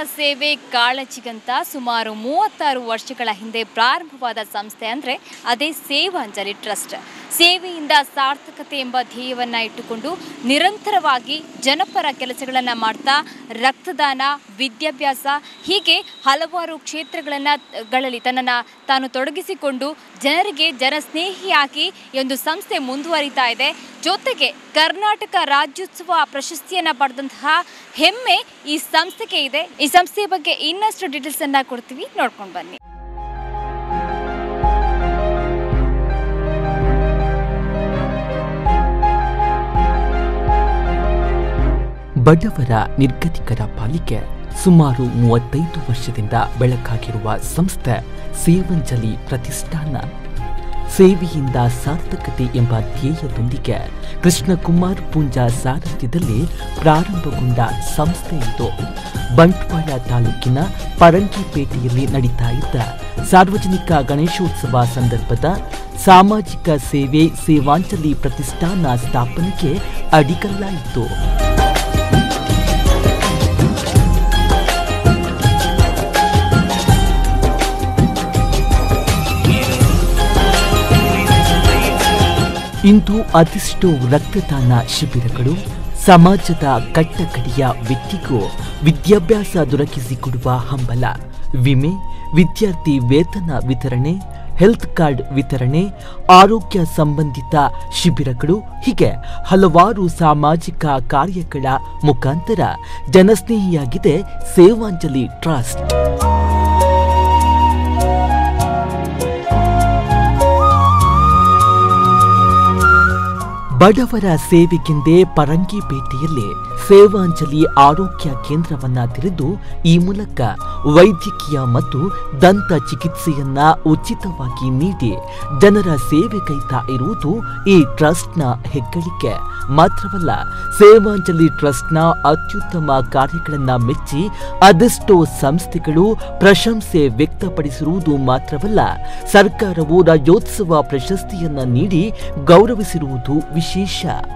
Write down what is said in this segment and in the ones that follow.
ಸೇವೆ ಕಾಳಜಿಗಂತ ಸುಮಾರು ಮೂವತ್ತಾರು ವರ್ಷಗಳ ಹಿಂದೆ ಪ್ರಾರಂಭವಾದ ಸಂಸ್ಥೆ ಅಂದರೆ ಅದೇ ಸೇವಾಂಜಲಿ ಟ್ರಸ್ಟ್ ಸೇವೆಯಿಂದ ಸಾರ್ಥಕತೆ ಎಂಬ ಧ್ಯೇಯವನ್ನ ಇಟ್ಟುಕೊಂಡು ನಿರಂತರವಾಗಿ ಜನಪರ ಕೆಲಸಗಳನ್ನು ಮಾಡ್ತಾ ರಕ್ತದಾನ ವಿದ್ಯಾಭ್ಯಾಸ ಹೀಗೆ ಹಲವಾರು ಕ್ಷೇತ್ರಗಳನ್ನು ಗಳಲ್ಲಿ ತನ್ನನ್ನು ತಾನು ತೊಡಗಿಸಿಕೊಂಡು ಜನರಿಗೆ ಜನಸ್ನೇಹಿಯಾಗಿ ಈ ಒಂದು ಸಂಸ್ಥೆ ಮುಂದುವರಿತಾ ಇದೆ ಜೊತೆಗೆ ಕರ್ನಾಟಕ ರಾಜ್ಯೋತ್ಸವ ಪ್ರಶಸ್ತಿಯನ್ನು ಪಡೆದಂತಹ ಹೆಮ್ಮೆ ಈ ಸಂಸ್ಥೆಗೆ ಇದೆ ಈ ಸಂಸ್ಥೆಯ ಬಗ್ಗೆ ಇನ್ನಷ್ಟು ಡೀಟೇಲ್ಸ್ ಅನ್ನ ಕೊಡ್ತೀವಿ ನೋಡ್ಕೊಂಡು ಬನ್ನಿ ಬಡವರ ನಿರ್ಗತಿಕರ ಪಾಲಿಗೆ ಸುಮಾರು ಮೂವತ್ತೈದು ವರ್ಷದಿಂದ ಬೆಳಕಾಗಿರುವ ಸಂಸ್ಥೆ ಸೇವಂಜಲಿ ಪ್ರತಿಷ್ಠಾನ ಸೇವೆಯಿಂದ ಸಾರ್ಥಕತೆ ಎಂಬ ಧ್ಯೇಯದೊಂದಿಗೆ ಕೃಷ್ಣಕುಮಾರ್ ಪೂಂಜಾ ಸಾರಥ್ಯದಲ್ಲಿ ಪ್ರಾರಂಭಗೊಂಡ ಸಂಸ್ಥೆ ಇದು ಬಂಟ್ವಾಳ ತಾಲೂಕಿನ ಪರಂಗಿಪೇಟೆಯಲ್ಲಿ ನಡೀತಾ ಇದ್ದ ಸಾರ್ವಜನಿಕ ಗಣೇಶೋತ್ಸವ ಸಂದರ್ಭದ ಸಾಮಾಜಿಕ ಸೇವೆ ಸೇವಾಂಜಲಿ ಪ್ರತಿಷ್ಠಾನ ಸ್ಥಾಪನೆಗೆ ಅಡಿಗಲ್ಲಾಯಿತು ಇಂದು ಅದೆಷ್ಟೋ ರಕ್ತದಾನ ಶಿಬಿರಗಳು ಸಮಾಜದ ಕಟ್ಟಕಡೆಯ ವ್ಯಕ್ತಿಗೂ ವಿದ್ಯಾಭ್ಯಾಸ ದೊರಕಿಸಿಕೊಡುವ ಹಂಬಲ ವಿಮೆ ವಿದ್ಯಾರ್ಥಿ ವೇತನ ವಿತರಣೆ ಹೆಲ್ತ್ ಕಾರ್ಡ್ ವಿತರಣೆ ಆರೋಗ್ಯ ಸಂಬಂಧಿತ ಶಿಬಿರಗಳು ಹೀಗೆ ಹಲವಾರು ಸಾಮಾಜಿಕ ಕಾರ್ಯಗಳ ಮುಖಾಂತರ ಜನಸ್ನೇಹಿಯಾಗಿದೆ ಸೇವಾಂಜಲಿ ಟ್ರಸ್ಟ್ ಬಡವರ ಸೇವೆಗೆಂದೇ ಪರಂಗಿಪೇಟೆಯಲ್ಲಿ ಸೇವಾಂಜಲಿ ಆರೋಗ್ಯ ಕೇಂದ್ರವನ್ನ ತೆರೆದು ಈ ಮೂಲಕ ವೈದ್ಯಕೀಯ ಮತ್ತು ದಂತ ಚಿಕಿತ್ಸೆಯನ್ನ ಉಚಿತವಾಗಿ ನೀಡಿ ಜನರ ಸೇವೆ ಕೈತಾ ಇರುವುದು ಈ ಟ್ರಸ್ಟ್ನ ಹೆಗ್ಗಳಿಕೆ ಮಾತ್ರವಲ್ಲ ಸೇವಾಂಜಲಿ ಟ್ರಸ್ಟ್ನ ಅತ್ಯುತ್ತಮ ಕಾರ್ಯಗಳನ್ನ ಮೆಚ್ಚಿ ಅದೆಷ್ಟೋ ಸಂಸ್ಥೆಗಳು ಪ್ರಶಂಸೆ ವ್ಯಕ್ತಪಡಿಸಿರುವುದು ಮಾತ್ರವಲ್ಲ ಸರ್ಕಾರವು ರಾಜ್ಯೋತ್ಸವ ಪ್ರಶಸ್ತಿಯನ್ನ ನೀಡಿ ಗೌರವಿಸಿರುವುದು ವಿಶೇಷ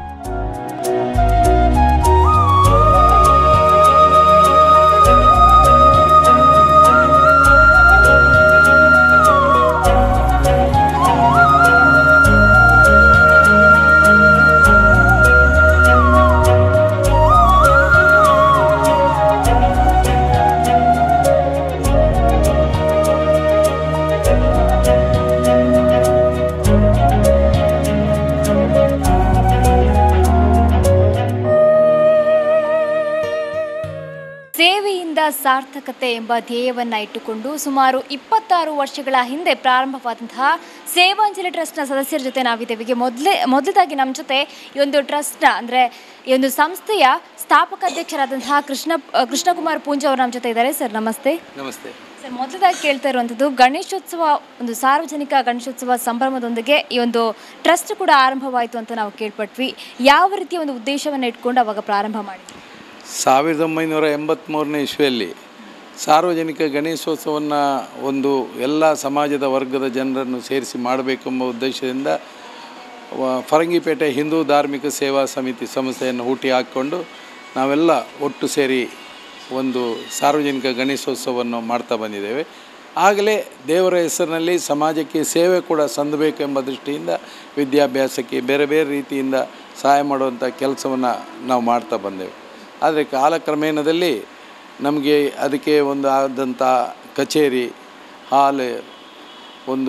ಸೇವೆಯಿಂದ ಸಾರ್ಥಕತೆ ಎಂಬ ಧ್ಯೇಯವನ್ನ ಇಟ್ಟುಕೊಂಡು ಸುಮಾರು ಇಪ್ಪತ್ತಾರು ವರ್ಷಗಳ ಹಿಂದೆ ಪ್ರಾರಂಭವಾದಂತಹ ಸೇವಾಂಜಲಿ ಟ್ರಸ್ಟ್ನ ಸದಸ್ಯರ ಜೊತೆ ನಾವಿದ್ದೇವೆ ಈಗ ಮೊದಲೇ ಮೊದಲದಾಗಿ ನಮ್ಮ ಜೊತೆ ಈ ಒಂದು ಟ್ರಸ್ಟ್ನ ಅಂದರೆ ಈ ಒಂದು ಸಂಸ್ಥೆಯ ಸ್ಥಾಪಕ ಅಧ್ಯಕ್ಷರಾದಂತಹ ಕೃಷ್ಣ ಕೃಷ್ಣಕುಮಾರ್ ಪೂಂಜಾ ಅವರು ನಮ್ಮ ಜೊತೆ ಇದ್ದಾರೆ ಸರ್ ನಮಸ್ತೆ ನಮಸ್ತೆ ಸರ್ ಮೊದಲಾಗಿ ಕೇಳ್ತಾ ಇರುವಂಥದ್ದು ಗಣೇಶೋತ್ಸವ ಒಂದು ಸಾರ್ವಜನಿಕ ಗಣೇಶೋತ್ಸವ ಸಂಭ್ರಮದೊಂದಿಗೆ ಈ ಒಂದು ಟ್ರಸ್ಟ್ ಕೂಡ ಆರಂಭವಾಯಿತು ಅಂತ ನಾವು ಕೇಳ್ಪಟ್ವಿ ಯಾವ ರೀತಿಯ ಒಂದು ಉದ್ದೇಶವನ್ನು ಇಟ್ಕೊಂಡು ಅವಾಗ ಪ್ರಾರಂಭ ಮಾಡಿದ್ವಿ ಸಾವಿರದ ಒಂಬೈನೂರ ಎಂಬತ್ತ್ಮೂರನೇ ಇಸ್ವಿಯಲ್ಲಿ ಸಾರ್ವಜನಿಕ ಗಣೇಶೋತ್ಸವವನ್ನು ಒಂದು ಎಲ್ಲ ಸಮಾಜದ ವರ್ಗದ ಜನರನ್ನು ಸೇರಿಸಿ ಮಾಡಬೇಕೆಂಬ ಉದ್ದೇಶದಿಂದ ವ- ಫರಂಗಿಪೇಟೆ ಹಿಂದೂ ಧಾರ್ಮಿಕ ಸೇವಾ ಸಮಿತಿ ಸಂಸ್ಥೆಯನ್ನು ಹುಟ್ಟಿ ಹಾಕ್ಕೊಂಡು ನಾವೆಲ್ಲ ಒಟ್ಟು ಸೇರಿ ಒಂದು ಸಾರ್ವಜನಿಕ ಗಣೇಶೋತ್ಸವವನ್ನು ಮಾಡ್ತಾ ಬಂದಿದ್ದೇವೆ ಆಗಲೇ ದೇವರ ಹೆಸರಿನಲ್ಲಿ ಸಮಾಜಕ್ಕೆ ಸೇವೆ ಕೂಡ ಸಂದಬೇಕೆಂಬ ದೃಷ್ಟಿಯಿಂದ ವಿದ್ಯಾಭ್ಯಾಸಕ್ಕೆ ಬೇರೆ ಬೇರೆ ರೀತಿಯಿಂದ ಸಹಾಯ ಮಾಡುವಂಥ ಕೆಲಸವನ್ನು ನಾವು ಮಾಡ್ತಾ ಬಂದೆವು ಆದರೆ ಕಾಲಕ್ರಮೇಣದಲ್ಲಿ ನಮಗೆ ಅದಕ್ಕೆ ಒಂದು ಆದಂಥ ಕಚೇರಿ ಹಾಲ್ ಒಂದು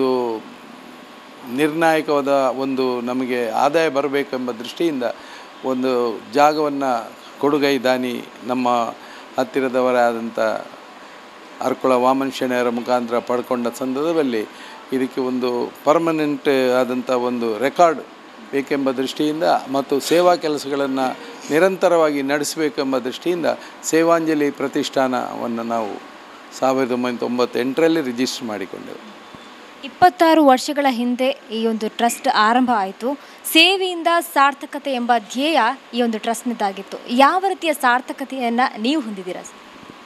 ನಿರ್ಣಾಯಕವಾದ ಒಂದು ನಮಗೆ ಆದಾಯ ಬರಬೇಕೆಂಬ ದೃಷ್ಟಿಯಿಂದ ಒಂದು ಜಾಗವನ್ನು ಕೊಡುಗೈ ದಾನಿ ನಮ್ಮ ಹತ್ತಿರದವರೇ ಆದಂಥ ಅರ್ಕೊಳ ವಾಮನ್ ಶೆಣೆಯವರ ಮುಖಾಂತರ ಪಡ್ಕೊಂಡ ಸಂದರ್ಭದಲ್ಲಿ ಇದಕ್ಕೆ ಒಂದು ಪರ್ಮನೆಂಟ್ ಆದಂಥ ಒಂದು ರೆಕಾರ್ಡ್ ಬೇಕೆಂಬ ದೃಷ್ಟಿಯಿಂದ ಮತ್ತು ಸೇವಾ ಕೆಲಸಗಳನ್ನು ನಿರಂತರವಾಗಿ ನಡೆಸಬೇಕೆಂಬ ದೃಷ್ಟಿಯಿಂದ ಸೇವಾಂಜಲಿ ಪ್ರತಿಷ್ಠಾನವನ್ನು ನಾವು ಸಾವಿರದ ಒಂಬೈನೂರ ತೊಂಬತ್ತೆಂಟರಲ್ಲಿ ರಿಜಿಸ್ಟರ್ ಮಾಡಿಕೊಂಡೆವು ಇಪ್ಪತ್ತಾರು ವರ್ಷಗಳ ಹಿಂದೆ ಈ ಒಂದು ಟ್ರಸ್ಟ್ ಆರಂಭ ಆಯಿತು ಸೇವೆಯಿಂದ ಸಾರ್ಥಕತೆ ಎಂಬ ಧ್ಯೇಯ ಈ ಒಂದು ಟ್ರಸ್ಟ್ನದ್ದಾಗಿತ್ತು ಯಾವ ರೀತಿಯ ಸಾರ್ಥಕತೆಯನ್ನು ನೀವು ಹೊಂದಿದ್ದೀರಾ ಸರ್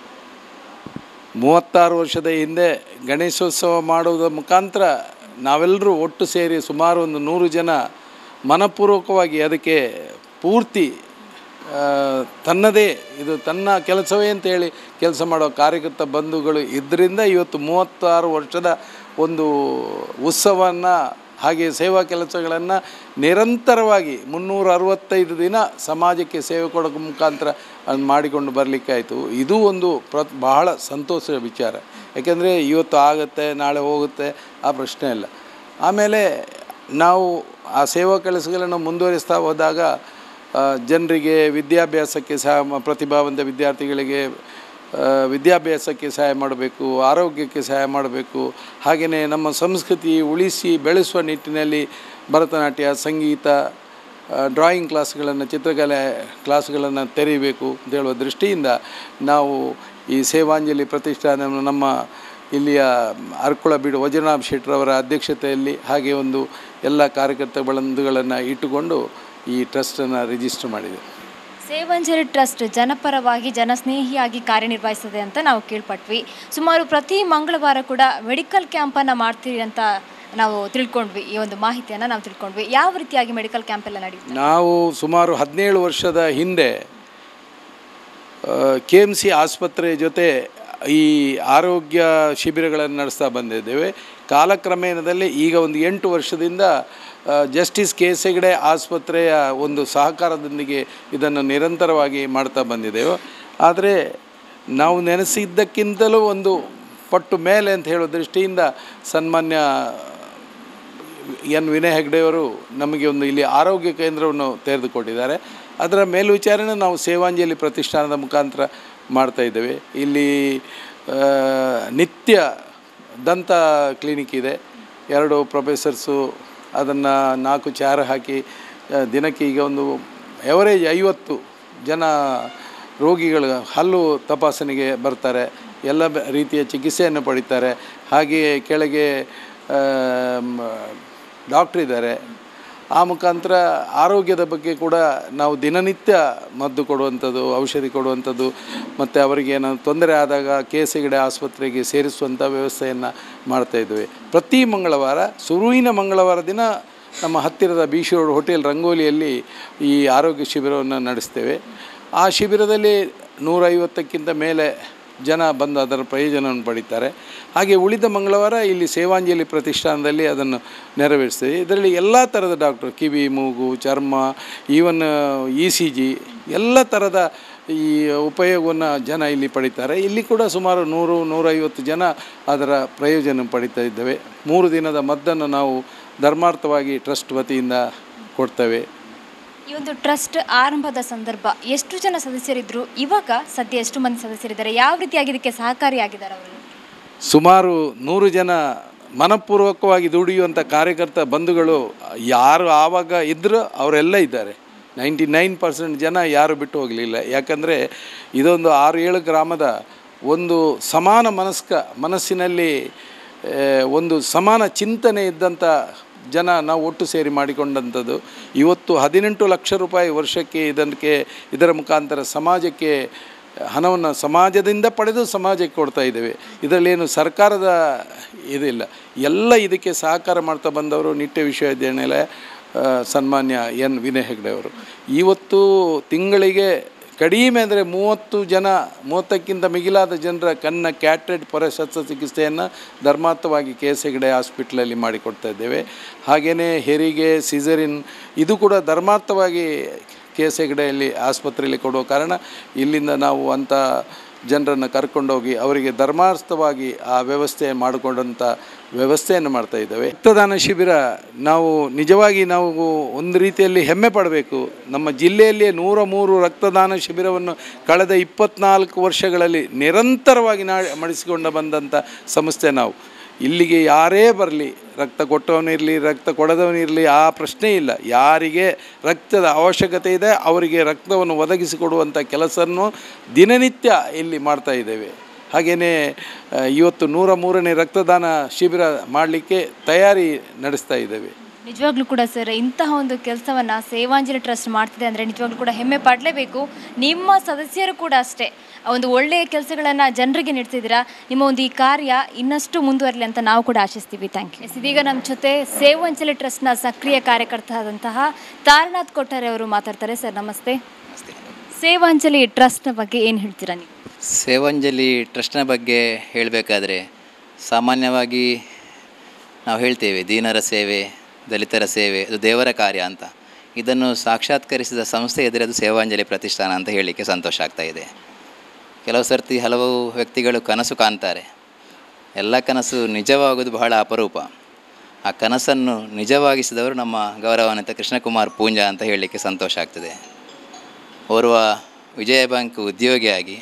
ಮೂವತ್ತಾರು ವರ್ಷದ ಹಿಂದೆ ಗಣೇಶೋತ್ಸವ ಮಾಡುವುದರ ಮುಖಾಂತರ ನಾವೆಲ್ಲರೂ ಒಟ್ಟು ಸೇರಿ ಸುಮಾರು ಒಂದು ನೂರು ಜನ ಮನಪೂರ್ವಕವಾಗಿ ಅದಕ್ಕೆ ಪೂರ್ತಿ ಆ, ತನ್ನದೇ ಇದು ತನ್ನ ಕೆಲಸವೇ ಅಂತೇಳಿ ಕೆಲಸ ಮಾಡೋ ಕಾರ್ಯಕರ್ತ ಬಂಧುಗಳು ಇದರಿಂದ ಇವತ್ತು ಮೂವತ್ತಾರು ವರ್ಷದ ಒಂದು ಉತ್ಸವವನ್ನು ಹಾಗೆ ಸೇವಾ ಕೆಲಸಗಳನ್ನು ನಿರಂತರವಾಗಿ ಮುನ್ನೂರ ಅರವತ್ತೈದು ದಿನ ಸಮಾಜಕ್ಕೆ ಸೇವೆ ಕೊಡೋ ಮುಖಾಂತರ ಅದನ್ನು ಮಾಡಿಕೊಂಡು ಬರಲಿಕ್ಕಾಯಿತು ಇದು ಒಂದು ಪ್ರ ಬಹಳ ಸಂತೋಷದ ವಿಚಾರ ಯಾಕೆಂದರೆ ಇವತ್ತು ಆಗುತ್ತೆ ನಾಳೆ ಹೋಗುತ್ತೆ ಆ ಪ್ರಶ್ನೆ ಇಲ್ಲ ಆಮೇಲೆ ನಾವು ಆ ಸೇವಾ ಕೆಲಸಗಳನ್ನು ಮುಂದುವರಿಸ್ತಾ ಹೋದಾಗ ಆ, ಜನರಿಗೆ ವಿದ್ಯಾಭ್ಯಾಸಕ್ಕೆ ಸಹ ಮ- ಪ್ರತಿಭಾವಂತ ವಿದ್ಯಾರ್ಥಿಗಳಿಗೆ ಆ, ವಿದ್ಯಾಭ್ಯಾಸಕ್ಕೆ ಸಹಾಯ ಮಾಡಬೇಕು ಆರೋಗ್ಯಕ್ಕೆ ಸಹಾಯ ಮಾಡಬೇಕು ಹಾಗೆಯೇ ನಮ್ಮ ಸಂಸ್ಕೃತಿ ಉಳಿಸಿ ಬೆಳೆಸುವ ನಿಟ್ಟಿನಲ್ಲಿ ಭರತನಾಟ್ಯ ಸಂಗೀತ ಆ, ಡ್ರಾಯಿಂಗ್ ಕ್ಲಾಸ್ಗಳನ್ನು ಚಿತ್ರಕಲೆ ಕ್ಲಾಸ್ಗಳನ್ನು ತೆರೀಬೇಕು ಅಂತ ಹೇಳುವ ದೃಷ್ಟಿಯಿಂದ ನಾವು ಈ ಸೇವಾಂಜಲಿ ಪ್ರತಿಷ್ಠಾನವನ್ನು ನಮ್ಮ ಇಲ್ಲಿಯ ಅರ್ಕುಳ ಬೀಡು ವಜ್ರನಾಭ್ ಶೆಟ್ಟರವರ ಅಧ್ಯಕ್ಷತೆಯಲ್ಲಿ ಹಾಗೆ ಒಂದು ಎಲ್ಲ ಕಾರ್ಯಕರ್ತ ಬಂಧುಗಳನ್ನು ಇಟ್ಟುಕೊಂಡು ಈ ಟ್ರಸ್ಟನ್ನು ರಿಜಿಸ್ಟರ್ ಮಾಡಿದೆ ಸೇವಂಜಲಿ ಟ್ರಸ್ಟ್ ಜನಪರವಾಗಿ ಜನಸ್ನೇಹಿಯಾಗಿ ಕಾರ್ಯನಿರ್ವಹಿಸ್ತದೆ ಅಂತ ನಾವು ಕೇಳ್ಪಟ್ವಿ ಸುಮಾರು ಪ್ರತಿ ಮಂಗಳವಾರ ಕೂಡ ಮೆಡಿಕಲ್ ಕ್ಯಾಂಪನ್ನು ಮಾಡ್ತೀರಿ ಅಂತ ನಾವು ತಿಳ್ಕೊಂಡ್ವಿ ಈ ಒಂದು ಮಾಹಿತಿಯನ್ನು ನಾವು ತಿಳ್ಕೊಂಡ್ವಿ ಯಾವ ರೀತಿಯಾಗಿ ಮೆಡಿಕಲ್ ಕ್ಯಾಂಪ್ ಎಲ್ಲ ನಡೆಯುತ್ತೆ ನಾವು ಸುಮಾರು ಹದಿನೇಳು ವರ್ಷದ ಹಿಂದೆ ಕೆ ಎಮ್ ಸಿ ಆಸ್ಪತ್ರೆ ಜೊತೆ ಈ ಆರೋಗ್ಯ ಶಿಬಿರಗಳನ್ನು ನಡೆಸ್ತಾ ಬಂದಿದ್ದೇವೆ ಕಾಲಕ್ರಮೇಣದಲ್ಲಿ ಈಗ ಒಂದು ಎಂಟು ವರ್ಷದಿಂದ ಆ, ಜಸ್ಟಿಸ್ ಕೆ ಎಸ್ ಹೆಗಡೆ ಆಸ್ಪತ್ರೆಯ ಒಂದು ಸಹಕಾರದೊಂದಿಗೆ ಇದನ್ನು ನಿರಂತರವಾಗಿ ಮಾಡ್ತಾ ಬಂದಿದ್ದೇವೆ ಆದರೆ ನಾವು ನೆನೆಸಿದ್ದಕ್ಕಿಂತಲೂ ಒಂದು ಪಟ್ಟು ಮೇಲೆ ಅಂತ ಹೇಳೋ ದೃಷ್ಟಿಯಿಂದ ಸನ್ಮಾನ್ಯ ಎನ್ ವಿನಯ್ ಹೆಗ್ಡೆಯವರು ನಮಗೆ ಒಂದು ಇಲ್ಲಿ ಆರೋಗ್ಯ ಕೇಂದ್ರವನ್ನು ತೆರೆದುಕೊಟ್ಟಿದ್ದಾರೆ ಅದರ ಮೇಲ್ವಿಚಾರಣೆ ನಾವು ಸೇವಾಂಜಲಿ ಪ್ರತಿಷ್ಠಾನದ ಮುಖಾಂತರ ಮಾಡ್ತಾ ಇದ್ದೇವೆ ಇಲ್ಲಿ ಆ, ನಿತ್ಯ ದಂತ ಕ್ಲಿನಿಕ್ ಇದೆ ಎರಡು ಪ್ರೊಫೆಸರ್ಸು ಅದನ್ನು ನಾಲ್ಕು ಚಾರ ಹಾಕಿ ಆ, ದಿನಕ್ಕೆ ಈಗ ಒಂದು ಎವರೇಜ್ ಐವತ್ತು ಜನ ರೋಗಿಗಳು ಹಲ್ಲು ತಪಾಸಣೆಗೆ ಬರ್ತಾರೆ ಎಲ್ಲ ಬ- ರೀತಿಯ ಚಿಕಿತ್ಸೆಯನ್ನು ಪಡಿತಾರೆ ಹಾಗೆಯೇ ಕೆಳಗೆ ಡಾಕ್ಟ್ರ್ ಇದ್ದಾರೆ ಆ ಮುಖಾಂತರ ಆರೋಗ್ಯದ ಬಗ್ಗೆ ಕೂಡ ನಾವು ದಿನನಿತ್ಯ ಮದ್ದು ಕೊಡುವಂಥದ್ದು ಔಷಧಿ ಕೊಡುವಂಥದ್ದು ಮತ್ತು ಅವರಿಗೆ ಏನಾದ್ರು ತೊಂದರೆ ಆದಾಗ ಕೇಸಗಡೆ ಆಸ್ಪತ್ರೆಗೆ ಸೇರಿಸುವಂಥ ವ್ಯವಸ್ಥೆಯನ್ನು ಮಾಡ್ತಾಯಿದ್ದೇವೆ ಪ್ರತಿ ಮಂಗಳವಾರ ಸುರುವಿನ ಮಂಗಳವಾರ ದಿನ ನಮ್ಮ ಹತ್ತಿರದ ಬೀಚ್ ರೋಡ್ ಹೋಟೆಲ್ ರಂಗೋಲಿಯಲ್ಲಿ ಈ ಆರೋಗ್ಯ ಶಿಬಿರವನ್ನು ನಡೆಸ್ತೇವೆ ಆ ಶಿಬಿರದಲ್ಲಿ ನೂರೈವತ್ತಕ್ಕಿಂತ ಮೇಲೆ ಜನ ಬಂದು ಅದರ ಪ್ರಯೋಜನವನ್ನು ಪಡೀತಾರೆ ಹಾಗೆ ಉಳಿದ ಮಂಗಳವಾರ ಇಲ್ಲಿ ಸೇವಾಂಜಲಿ ಪ್ರತಿಷ್ಠಾನದಲ್ಲಿ ಅದನ್ನು ನೆರವೇರಿಸ್ತೇವೆ ಇದರಲ್ಲಿ ಎಲ್ಲ ಥರದ ಡಾಕ್ಟ್ರು ಕಿವಿ ಮೂಗು ಚರ್ಮ ಈವನ್ ಇ ಸಿ ಜಿ ಎಲ್ಲ ಥರದ ಈ ಉಪಯೋಗವನ್ನು ಜನ ಇಲ್ಲಿ ಪಡಿತಾರೆ ಇಲ್ಲಿ ಕೂಡ ಸುಮಾರು ನೂರು ನೂರೈವತ್ತು ಜನ ಅದರ ಪ್ರಯೋಜನ ಪಡಿತಾ ಇದ್ದೇವೆ ಮೂರು ದಿನದ ಮದ್ದನ್ನು ನಾವು ಧರ್ಮಾರ್ಥವಾಗಿ ಟ್ರಸ್ಟ್ ವತಿಯಿಂದ ಕೊಡ್ತೇವೆ ಈ ಒಂದು ಟ್ರಸ್ಟ್ ಆರಂಭದ ಸಂದರ್ಭ ಎಷ್ಟು ಜನ ಸದಸ್ಯರಿದ್ರು ಇವಾಗ ಸದ್ಯ ಎಷ್ಟು ಮಂದಿ ಸದಸ್ಯರಿದ್ದಾರೆ ಯಾವ ರೀತಿಯಾಗಿ ಇದಕ್ಕೆ ಸಹಕಾರಿಯಾಗಿದ್ದಾರೆ ಅವರು ಸುಮಾರು ನೂರು ಜನ ಮನಪೂರ್ವಕವಾಗಿ ದುಡಿಯುವಂಥ ಕಾರ್ಯಕರ್ತ ಬಂಧುಗಳು ಯಾರು ಆವಾಗ ಇದ್ದರೂ ಅವರೆಲ್ಲ ಇದ್ದಾರೆ ನೈಂಟಿ ನೈನ್ ಪರ್ಸೆಂಟ್ ಜನ ಯಾರು ಬಿಟ್ಟು ಹೋಗಲಿಲ್ಲ ಯಾಕಂದರೆ ಇದೊಂದು ಆರು ಏಳು ಗ್ರಾಮದ ಒಂದು ಸಮಾನ ಮನಸ್ಕ ಮನಸ್ಸಿನಲ್ಲಿ ಆ, ಒಂದು ಸಮಾನ ಚಿಂತನೆ ಇದ್ದಂಥ ಜನ ನಾವು ಒಟ್ಟು ಸೇರಿ ಮಾಡಿಕೊಂಡಂಥದ್ದು ಇವತ್ತು ಹದಿನೆಂಟು ಲಕ್ಷ ರೂಪಾಯಿ ವರ್ಷಕ್ಕೆ ಇದಕ್ಕೆ ಇದರ ಮುಖಾಂತರ ಸಮಾಜಕ್ಕೆ ಹಣವನ್ನು ಸಮಾಜದಿಂದ ಪಡೆದು ಸಮಾಜಕ್ಕೆ ಕೊಡ್ತಾ ಇದ್ದೇವೆ ಇದರಲ್ಲೇನು ಸರ್ಕಾರದ ಇದಿಲ್ಲ ಎಲ್ಲ ಇದಕ್ಕೆ ಸಹಕಾರ ಮಾಡ್ತಾ ಬಂದವರು ನಿಟ್ಯ ವಿಶ್ವವಿದ್ಯಾನಿಲಯ ಆ, ಸನ್ಮಾನ್ಯ ಎನ್ ವಿನಯ್ ಹೆಗ್ಡೆ ಅವರು ಇವತ್ತು ತಿಂಗಳಿಗೆ ಕಡಿಮೆ ಅಂದರೆ ಮೂವತ್ತು ಜನ ಮೂವತ್ತಕ್ಕಿಂತ ಮಿಗಿಲಾದ ಜನರ ಕಣ್ಣ ಕ್ಯಾಟ್ರೆಡ್ ಪೊರೆ ಶಸ್ತ್ರಚಿಕಿತ್ಸೆಯನ್ನು ಧರ್ಮಾರ್ಥವಾಗಿ ಕೆ ಎಸ್ ಹೆಗಡೆ ಹಾಸ್ಪಿಟ್ಲಲ್ಲಿ ಮಾಡಿಕೊಡ್ತಾ ಇದ್ದೇವೆ ಹಾಗೆಯೇ ಹೆರಿಗೆ ಸಿಸರಿನ್ ಇದು ಕೂಡ ಧರ್ಮಾರ್ಥವಾಗಿ ಕೆ ಎಸ್ ಹೆಗಡೆಯಲ್ಲಿ ಆಸ್ಪತ್ರೆಯಲ್ಲಿ ಕೊಡುವ ಕಾರಣ ಇಲ್ಲಿಂದ ನಾವು ಅಂಥ ಜನರನ್ನು ಕರ್ಕೊಂಡೋಗಿ ಅವರಿಗೆ ಧರ್ಮಾರ್ಥವಾಗಿ ಆ ವ್ಯವಸ್ಥೆ ಮಾಡಿಕೊಂಡಂಥ ವ್ಯವಸ್ಥೆಯನ್ನು ಮಾಡ್ತಾ ಇದ್ದೇವೆ ರಕ್ತದಾನ ಶಿಬಿರ ನಾವು ನಿಜವಾಗಿ ನಾವು ಒಂದು ರೀತಿಯಲ್ಲಿ ಹೆಮ್ಮೆ ಪಡಬೇಕು ನಮ್ಮ ಜಿಲ್ಲೆಯಲ್ಲಿಯೇ ನೂರ ಮೂರು ರಕ್ತದಾನ ಶಿಬಿರವನ್ನು ಕಳೆದ ಇಪ್ಪತ್ನಾಲ್ಕು ವರ್ಷಗಳಲ್ಲಿ ನಿರಂತರವಾಗಿ ನಾ ಮಾಡಿಸಿಕೊಂಡು ಬಂದಂಥ ಸಂಸ್ಥೆ ನಾವು ಇಲ್ಲಿಗೆ ಯಾರೇ ಬರಲಿ ರಕ್ತ ಕೊಟ್ಟವನಿರಲಿ ರಕ್ತ ಕೊಡದವನಿರಲಿ ಆ ಪ್ರಶ್ನೆ ಇಲ್ಲ ಯಾರಿಗೆ ರಕ್ತದ ಅವಶ್ಯಕತೆ ಇದೆ ಅವರಿಗೆ ರಕ್ತವನ್ನು ಒದಗಿಸಿಕೊಡುವಂಥ ಕೆಲಸವನ್ನು ದಿನನಿತ್ಯ ಇಲ್ಲಿ ಮಾಡ್ತಾ ಇದ್ದೇವೆ ಹಾಗೆಯೇ ಆ, ಇವತ್ತು ನೂರ ಮೂರನೇ ರಕ್ತದಾನ ಶಿಬಿರ ಮಾಡಲಿಕ್ಕೆ ತಯಾರಿ ನಡೆಸ್ತಾ ಇದ್ದೇವೆ ನಿಜವಾಗ್ಲೂ ಕೂಡ ಸರ್ ಇಂತಹ ಒಂದು ಕೆಲಸವನ್ನು ಸೇವಾಂಜಲಿ ಟ್ರಸ್ಟ್ ಮಾಡ್ತಿದೆ ಅಂದರೆ ನಿಜವಾಗ್ಲೂ ಕೂಡ ಹೆಮ್ಮೆ ಪಡಲೇಬೇಕು ನಿಮ್ಮ ಸದಸ್ಯರು ಕೂಡ ಅಷ್ಟೇ ಆ ಒಂದು ಒಳ್ಳೆಯ ಕೆಲಸಗಳನ್ನು ಜನರಿಗೆ ನೀಡ್ತಿದ್ದೀರಾ ನಿಮ್ಮ ಒಂದು ಈ ಕಾರ್ಯ ಇನ್ನಷ್ಟು ಮುಂದುವರಲಿ ಅಂತ ನಾವು ಕೂಡ ಆಶಿಸ್ತೀವಿ ಥ್ಯಾಂಕ್ ಯು ಇದೀಗ ನಮ್ಮ ಜೊತೆ ಸೇವಾಂಜಲಿ ಟ್ರಸ್ಟ್ನ ಸಕ್ರಿಯ ಕಾರ್ಯಕರ್ತ ಆದಂತಹ ತಾರನಾಥ್ ಕೊಟ್ಟಾರೆ ಅವರು ಮಾತಾಡ್ತಾರೆ ಸರ್ ನಮಸ್ತೆ ಸೇವಾಂಜಲಿ ಟ್ರಸ್ಟ್ನ ಬಗ್ಗೆ ಏನು ಹೇಳ್ತೀರಾ ನೀವು ಸೇವಾಂಜಲಿ ಟ್ರಸ್ಟ್ನ ಬಗ್ಗೆ ಹೇಳಬೇಕಾದ್ರೆ ಸಾಮಾನ್ಯವಾಗಿ ನಾವು ಹೇಳ್ತೇವೆ ದೀನರ ಸೇವೆ ದಲಿತರ ಸೇವೆ ಅದು ದೇವರ ಕಾರ್ಯ ಅಂತ ಇದನ್ನು ಸಾಕ್ಷಾತ್ಕರಿಸಿದ ಸಂಸ್ಥೆ ಎದುರು ಅದು ಸೇವಾಂಜಲಿ ಪ್ರತಿಷ್ಠಾನ ಅಂತ ಹೇಳಲಿಕ್ಕೆ ಸಂತೋಷ ಆಗ್ತಾ ಇದೆ ಕೆಲವು ಸರ್ತಿ ಹಲವು ವ್ಯಕ್ತಿಗಳು ಕನಸು ಕಾಣ್ತಾರೆ ಎಲ್ಲ ಕನಸು ನಿಜವಾಗೋದು ಬಹಳ ಅಪರೂಪ ಆ ಕನಸನ್ನು ನಿಜವಾಗಿಸಿದವರು ನಮ್ಮ ಗೌರವಾನ್ವಿತ ಕೃಷ್ಣಕುಮಾರ್ ಪೂಂಜಾ ಅಂತ ಹೇಳಲಿಕ್ಕೆ ಸಂತೋಷ ಆಗ್ತದೆ ಓರ್ವ ವಿಜಯ ಬ್ಯಾಂಕ್ ಉದ್ಯೋಗಿಯಾಗಿ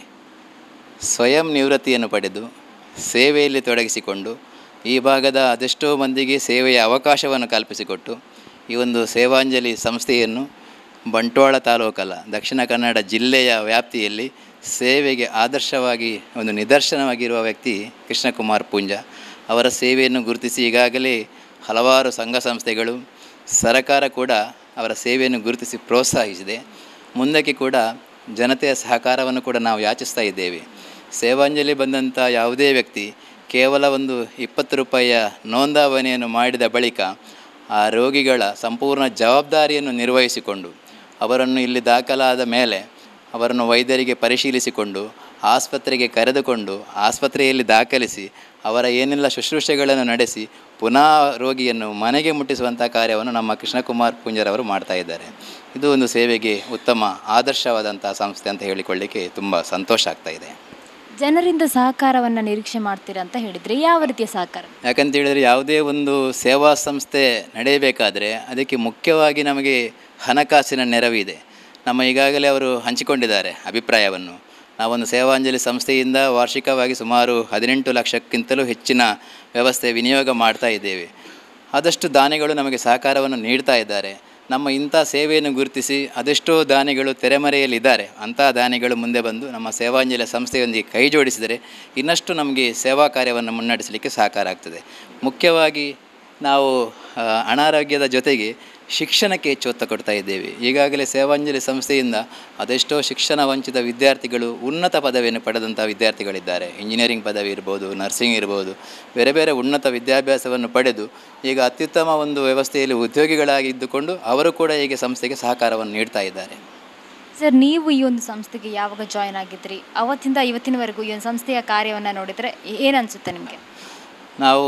ಸ್ವಯಂ ನಿವೃತ್ತಿಯನ್ನು ಪಡೆದು ಸೇವೆಯಲ್ಲಿ ತೊಡಗಿಸಿಕೊಂಡು ಈ ಭಾಗದ ಅದೆಷ್ಟೋ ಮಂದಿಗೆ ಸೇವೆಯ ಅವಕಾಶವನ್ನು ಕಲ್ಪಿಸಿಕೊಟ್ಟು ಈ ಒಂದು ಸೇವಾಂಜಲಿ ಸಂಸ್ಥೆಯನ್ನು ಬಂಟ್ವಾಳ ತಾಲೂಕಲ್ಲ ದಕ್ಷಿಣ ಕನ್ನಡ ಜಿಲ್ಲೆಯ ವ್ಯಾಪ್ತಿಯಲ್ಲಿ ಸೇವೆಗೆ ಆದರ್ಶವಾಗಿ ಒಂದು ನಿದರ್ಶನವಾಗಿರುವ ವ್ಯಕ್ತಿ ಕೃಷ್ಣಕುಮಾರ್ ಪೂಂಜ ಅವರ ಸೇವೆಯನ್ನು ಗುರುತಿಸಿ ಈಗಾಗಲೇ ಹಲವಾರು ಸಂಘ ಸಂಸ್ಥೆಗಳು ಸರಕಾರ ಕೂಡ ಅವರ ಸೇವೆಯನ್ನು ಗುರುತಿಸಿ ಪ್ರೋತ್ಸಾಹಿಸಿದೆ ಮುಂದಕ್ಕೆ ಕೂಡ ಜನತೆಯ ಸಹಕಾರವನ್ನು ಕೂಡ ನಾವು ಯಾಚಿಸ್ತಾ ಇದ್ದೇವೆ ಸೇವಾಂಜಲಿ ಬಂದಂಥ ಯಾವುದೇ ವ್ಯಕ್ತಿ ಕೇವಲ ಒಂದು ಇಪ್ಪತ್ತು ರೂಪಾಯಿಯ ನೋಂದಾವಣೆಯನ್ನು ಮಾಡಿದ ಬಳಿಕ ಆ ರೋಗಿಗಳ ಸಂಪೂರ್ಣ ಜವಾಬ್ದಾರಿಯನ್ನು ನಿರ್ವಹಿಸಿಕೊಂಡು ಅವರನ್ನು ಇಲ್ಲಿ ದಾಖಲಾದ ಮೇಲೆ ಅವರನ್ನು ವೈದ್ಯರಿಗೆ ಪರಿಶೀಲಿಸಿಕೊಂಡು ಆಸ್ಪತ್ರೆಗೆ ಕರೆದುಕೊಂಡು ಆಸ್ಪತ್ರೆಯಲ್ಲಿ ದಾಖಲಿಸಿ ಅವರ ಏನೆಲ್ಲ ಶುಶ್ರೂಷೆಗಳನ್ನು ನಡೆಸಿ ಪುನಃ ರೋಗಿಯನ್ನು ಮನೆಗೆ ಮುಟ್ಟಿಸುವಂಥ ಕಾರ್ಯವನ್ನು ನಮ್ಮ ಕೃಷ್ಣಕುಮಾರ್ ಪುಂಜರವರು ಮಾಡ್ತಾ ಇದ್ದಾರೆ ಇದು ಒಂದು ಸೇವೆಗೆ ಉತ್ತಮ ಆದರ್ಶವಾದಂಥ ಸಂಸ್ಥೆ ಅಂತ ಹೇಳಿಕೊಳ್ಳಿಕ್ಕೆ ತುಂಬ ಸಂತೋಷ ಆಗ್ತಾ ಇದೆ ಜನರಿಂದ ಸಹಕಾರವನ್ನು ನಿರೀಕ್ಷೆ ಮಾಡ್ತೀರಾ ಅಂತ ಹೇಳಿದರೆ ಯಾವ ರೀತಿಯ ಸಹಕಾರ ಯಾಕಂತ ಹೇಳಿದರೆ ಯಾವುದೇ ಒಂದು ಸೇವಾ ಸಂಸ್ಥೆ ನಡೆಯಬೇಕಾದರೆ ಅದಕ್ಕೆ ಮುಖ್ಯವಾಗಿ ನಮಗೆ ಹಣಕಾಸಿನ ನೆರವಿದೆ ನಮ್ಮ ಈಗಾಗಲೇ ಅವರು ಹಂಚಿಕೊಂಡಿದ್ದಾರೆ ಅಭಿಪ್ರಾಯವನ್ನು ನಾವೊಂದು ಸೇವಾಂಜಲಿ ಸಂಸ್ಥೆಯಿಂದ ವಾರ್ಷಿಕವಾಗಿ ಸುಮಾರು ಹದಿನೆಂಟು ಲಕ್ಷಕ್ಕಿಂತಲೂ ಹೆಚ್ಚಿನ ವ್ಯವಸ್ಥೆ ವಿನಿಯೋಗ ಮಾಡ್ತಾ ಇದ್ದೇವೆ ಆದಷ್ಟು ದಾನಿಗಳು ನಮಗೆ ಸಹಕಾರವನ್ನು ನೀಡ್ತಾ ಇದ್ದಾರೆ ನಮ್ಮ ಇಂಥ ಸೇವೆಯನ್ನು ಗುರುತಿಸಿ ಅದೆಷ್ಟೋ ದಾನಿಗಳು ತೆರೆಮರೆಯಲ್ಲಿದ್ದಾರೆ ಅಂಥ ದಾನಿಗಳು ಮುಂದೆ ಬಂದು ನಮ್ಮ ಸೇವಾಂಜಲಿ ಸಂಸ್ಥೆಯೊಂದಿಗೆ ಕೈ ಜೋಡಿಸಿದರೆ ಇನ್ನಷ್ಟು ನಮಗೆ ಸೇವಾ ಕಾರ್ಯವನ್ನು ಮುನ್ನಡೆಸಲಿಕ್ಕೆ ಸಹಕಾರ ಆಗ್ತದೆ ಮುಖ್ಯವಾಗಿ ನಾವು ಆ, ಅನಾರೋಗ್ಯದ ಜೊತೆಗೆ ಶಿಕ್ಷಣಕ್ಕೆ ಹೆಚ್ಚು ಒತ್ತು ಕೊಡ್ತಾ ಇದ್ದೇವೆ ಈಗಾಗಲೇ ಸೇವಾಂಜಲಿ ಸಂಸ್ಥೆಯಿಂದ ಅದೆಷ್ಟೋ ಶಿಕ್ಷಣ ವಂಚಿತ ವಿದ್ಯಾರ್ಥಿಗಳು ಉನ್ನತ ಪದವಿಯನ್ನು ಪಡೆದಂಥ ವಿದ್ಯಾರ್ಥಿಗಳಿದ್ದಾರೆ ಇಂಜಿನಿಯರಿಂಗ್ ಪದವಿ ಇರ್ಬೋದು ನರ್ಸಿಂಗ್ ಇರ್ಬೋದು ಬೇರೆ ಬೇರೆ ಉನ್ನತ ವಿದ್ಯಾಭ್ಯಾಸವನ್ನು ಪಡೆದು ಈಗ ಅತ್ಯುತ್ತಮ ಒಂದು ವ್ಯವಸ್ಥೆಯಲ್ಲಿ ಉದ್ಯೋಗಿಗಳಾಗಿ ಇದ್ದುಕೊಂಡು ಅವರು ಕೂಡ ಹೀಗೆ ಸಂಸ್ಥೆಗೆ ಸಹಕಾರವನ್ನು ನೀಡ್ತಾ ಇದ್ದಾರೆ ಸರ್ ನೀವು ಈ ಒಂದು ಸಂಸ್ಥೆಗೆ ಯಾವಾಗ ಜಾಯ್ನ್ ಆಗಿದ್ರಿ ಅವತ್ತಿಂದ ಇವತ್ತಿನವರೆಗೂ ಈ ಒಂದು ಸಂಸ್ಥೆಯ ಕಾರ್ಯವನ್ನು ನೋಡಿದರೆ ಏನು ಅನಿಸುತ್ತೆ ನಿಮಗೆ ನಾವು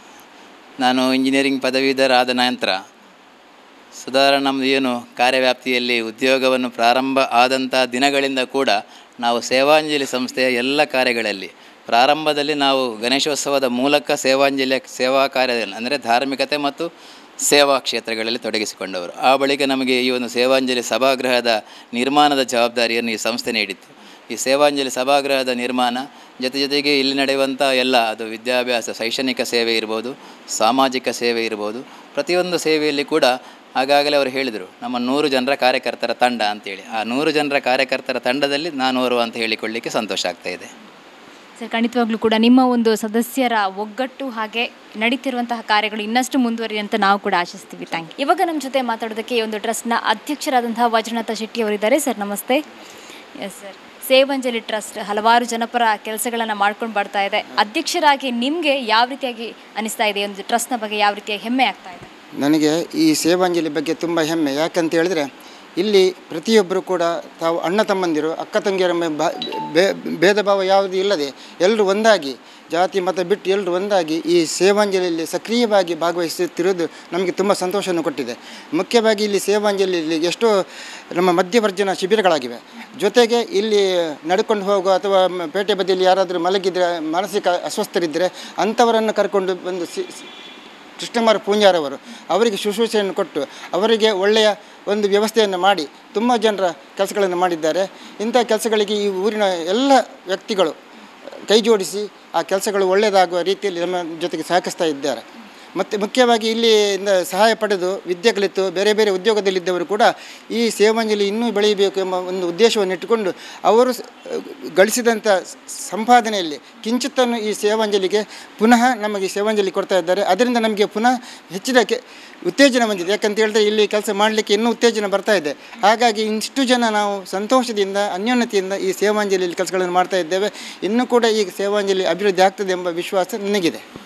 ನಾನು ಇಂಜಿನಿಯರಿಂಗ್ ಪದವೀಧರ ಆದ ನಂತರ ಸುಧಾರ ನಮ್ಮದು ಏನು ಕಾರ್ಯವ್ಯಾಪ್ತಿಯಲ್ಲಿ ಉದ್ಯೋಗವನ್ನು ಪ್ರಾರಂಭ ಆದಂಥ ದಿನಗಳಿಂದ ಕೂಡ ನಾವು ಸೇವಾಂಜಲಿ ಸಂಸ್ಥೆಯ ಎಲ್ಲ ಕಾರ್ಯಗಳಲ್ಲಿ ಪ್ರಾರಂಭದಲ್ಲಿ ನಾವು ಗಣೇಶೋತ್ಸವದ ಮೂಲಕ ಸೇವಾಂಜಲಿಯ ಸೇವಾ ಕಾರ್ಯದಲ್ಲಿ ಅಂದರೆ ಧಾರ್ಮಿಕತೆ ಮತ್ತು ಸೇವಾ ಕ್ಷೇತ್ರಗಳಲ್ಲಿ ತೊಡಗಿಸಿಕೊಂಡವರು ಆ ಬಳಿಕ ನಮಗೆ ಈ ಒಂದು ಸೇವಾಂಜಲಿ ಸಭಾಗೃಹದ ನಿರ್ಮಾಣದ ಜವಾಬ್ದಾರಿಯನ್ನು ಈ ಸಂಸ್ಥೆ ನೀಡಿತ್ತು ಈ ಸೇವಾಂಜಲಿ ಸಭಾಗೃಹದ ನಿರ್ಮಾಣ ಜೊತೆ ಜೊತೆಗೆ ಇಲ್ಲಿ ನಡೆಯುವಂಥ ಎಲ್ಲ ಅದು ವಿದ್ಯಾಭ್ಯಾಸ ಶೈಕ್ಷಣಿಕ ಸೇವೆ ಇರ್ಬೋದು ಸಾಮಾಜಿಕ ಸೇವೆ ಇರ್ಬೋದು ಪ್ರತಿಯೊಂದು ಸೇವೆಯಲ್ಲಿ ಕೂಡ ಆಗಾಗಲೇ ಅವರು ಹೇಳಿದರು ನಮ್ಮ ನೂರು ಜನರ ಕಾರ್ಯಕರ್ತರ ತಂಡ ಅಂತೇಳಿ ಆ ನೂರು ಜನರ ಕಾರ್ಯಕರ್ತರ ತಂಡದಲ್ಲಿ ನಾನು ಓರ್ವ ಅಂತ ಹೇಳಿಕೊಳ್ಳಿಕ್ಕೆ ಸಂತೋಷ ಆಗ್ತಾ ಇದೆ ಸರ್ ಖಂಡಿತವಾಗ್ಲೂ ಕೂಡ ನಿಮ್ಮ ಒಂದು ಸದಸ್ಯರ ಒಗ್ಗಟ್ಟು ಹಾಗೆ ನಡೀತಿರುವಂತಹ ಕಾರ್ಯಗಳು ಇನ್ನಷ್ಟು ಮುಂದುವರಿ ಅಂತ ನಾವು ಕೂಡ ಆಶಿಸ್ತೀವಿ ಥ್ಯಾಂಕ್ ಯು ಇವಾಗ ನಮ್ಮ ಜೊತೆ ಮಾತಾಡೋದಕ್ಕೆ ಈ ಒಂದು ಟ್ರಸ್ಟ್ನ ಅಧ್ಯಕ್ಷರಾದಂತಹ ವಜ್ರನಾಥ ಶೆಟ್ಟಿ ಅವರಿದ್ದಾರೆ ಸರ್ ನಮಸ್ತೆ ಎಸ್ ಸರ್ ಸೇವಂಜಲಿ ಟ್ರಸ್ಟ್ ಹಲವಾರು ಜನಪರ ಕೆಲಸಗಳನ್ನು ಮಾಡ್ಕೊಂಡು ಬರ್ತಾ ಇದೆ ಅಧ್ಯಕ್ಷರಾಗಿ ನಿಮಗೆ ಯಾವ ರೀತಿಯಾಗಿ ಅನಿಸ್ತಾ ಇದೆ ಈ ಒಂದು ಟ್ರಸ್ಟ್ನ ಬಗ್ಗೆ ಯಾವ ರೀತಿಯಾಗಿ ಹೆಮ್ಮೆ ಆಗ್ತಾ ಇದೆ ನನಗೆ ಈ ಸೇವಾಂಜಲಿ ಬಗ್ಗೆ ತುಂಬ ಹೆಮ್ಮೆ ಯಾಕಂತ ಹೇಳಿದ್ರೆ ಇಲ್ಲಿ ಪ್ರತಿಯೊಬ್ಬರು ಕೂಡ ತಾವು ಅಣ್ಣ ತಮ್ಮಂದಿರು ಅಕ್ಕ ತಂಗಿಯರ ಮೇ- ಬಾ- ಬೇ- ಭೇದ ಭಾವ ಯಾವುದು ಇಲ್ಲದೆ ಎಲ್ಲರೂ ಒಂದಾಗಿ ಜಾತಿ ಮತ ಬಿಟ್ಟು ಎಲ್ಲರೂ ಒಂದಾಗಿ ಈ ಸೇವಾಂಜಲಿಯಲ್ಲಿ ಸಕ್ರಿಯವಾಗಿ ಭಾಗವಹಿಸುತ್ತಿರುವುದು ನಮಗೆ ತುಂಬ ಸಂತೋಷವನ್ನು ಕೊಟ್ಟಿದೆ ಮುಖ್ಯವಾಗಿ ಇಲ್ಲಿ ಸೇವಾಂಜಲಿಯಲ್ಲಿ ಎಷ್ಟೋ ನಮ್ಮ ಮಧ್ಯವರ್ಜನ ಶಿಬಿರಗಳಾಗಿವೆ ಜೊತೆಗೆ ಇಲ್ಲಿ ನಡ್ಕೊಂಡು ಹೋಗುವ ಅಥವಾ ಮ- ಪೇಟೆ ಬದಿಯಲ್ಲಿ ಯಾರಾದರೂ ಮಲಗಿದರೆ ಮಾನಸಿಕ ಅಸ್ವಸ್ಥರಿದ್ದರೆ ಅಂಥವರನ್ನು ಕರ್ಕೊಂಡು ಬಂದು ಸಿ ಸಿ- ಕೃಷ್ಣಮಾರ ಪೂಂಜಾರವರು ಅವರಿಗೆ ಶುಶ್ರೂಷೆಯನ್ನು ಕೊಟ್ಟು ಅವರಿಗೆ ಒಳ್ಳೆಯ ಒಂದು ವ್ಯವಸ್ಥೆಯನ್ನು ಮಾಡಿ ತುಂಬ ಜನರ ಕೆಲಸಗಳನ್ನು ಮಾಡಿದ್ದಾರೆ ಇಂಥ ಕೆಲಸಗಳಿಗೆ ಈ ಊರಿನ ಎಲ್ಲ ವ್ಯಕ್ತಿಗಳು ಕೈ ಜೋಡಿಸಿ ಆ ಕೆಲಸಗಳು ಒಳ್ಳೆಯದಾಗುವ ರೀತಿಯಲ್ಲಿ ನಮ್ಮ ಜೊತೆಗೆ ಸಹಕರಿಸ್ತಾ ಇದ್ದಾರೆ ಮತ್ತು ಮುಖ್ಯವಾಗಿ ಇಲ್ಲಿಂದ ಸಹಾಯ ಪಡೆದು ವಿದ್ಯೆ ಕಲಿತು ಬೇರೆ ಬೇರೆ ಉದ್ಯೋಗದಲ್ಲಿದ್ದವರು ಕೂಡ ಈ ಸೇವಾಂಜಲಿ ಇನ್ನೂ ಬೆಳೆಯಬೇಕು ಎಂಬ ಒಂದು ಉದ್ದೇಶವನ್ನು ಇಟ್ಟುಕೊಂಡು ಅವರು ಸ- ಗಳಿಸಿದಂಥ ಸಂಪಾದನೆಯಲ್ಲಿ ಕಿಂಚಿತ್ತನ್ನು ಈ ಸೇವಾಂಜಲಿಗೆ ಪುನಃ ನಮಗೆ ಸೇವಾಂಜಲಿ ಕೊಡ್ತಾ ಇದ್ದಾರೆ ಅದರಿಂದ ನಮಗೆ ಪುನಃ ಹೆಚ್ಚಿನ ಕೆ ಉತ್ತೇಜನ ಬಂದಿದೆ ಯಾಕಂತ ಹೇಳಿದ್ರೆ ಇಲ್ಲಿ ಕೆಲಸ ಮಾಡಲಿಕ್ಕೆ ಇನ್ನೂ ಉತ್ತೇಜನ ಬರ್ತಾ ಇದೆ ಹಾಗಾಗಿ ಇಷ್ಟು ಜನ ನಾವು ಸಂತೋಷದಿಂದ ಅನ್ಯೋನ್ಯತೆಯಿಂದ ಈ ಸೇವಾಂಜಲಿಯಲ್ಲಿ ಕೆಲಸಗಳನ್ನು ಮಾಡ್ತಾ ಇದ್ದೇವೆ ಇನ್ನೂ ಕೂಡ ಈ ಸೇವಾಂಜಲಿ ಅಭಿವೃದ್ಧಿ ಆಗ್ತದೆ ಎಂಬ ವಿಶ್ವಾಸ ನನಗಿದೆ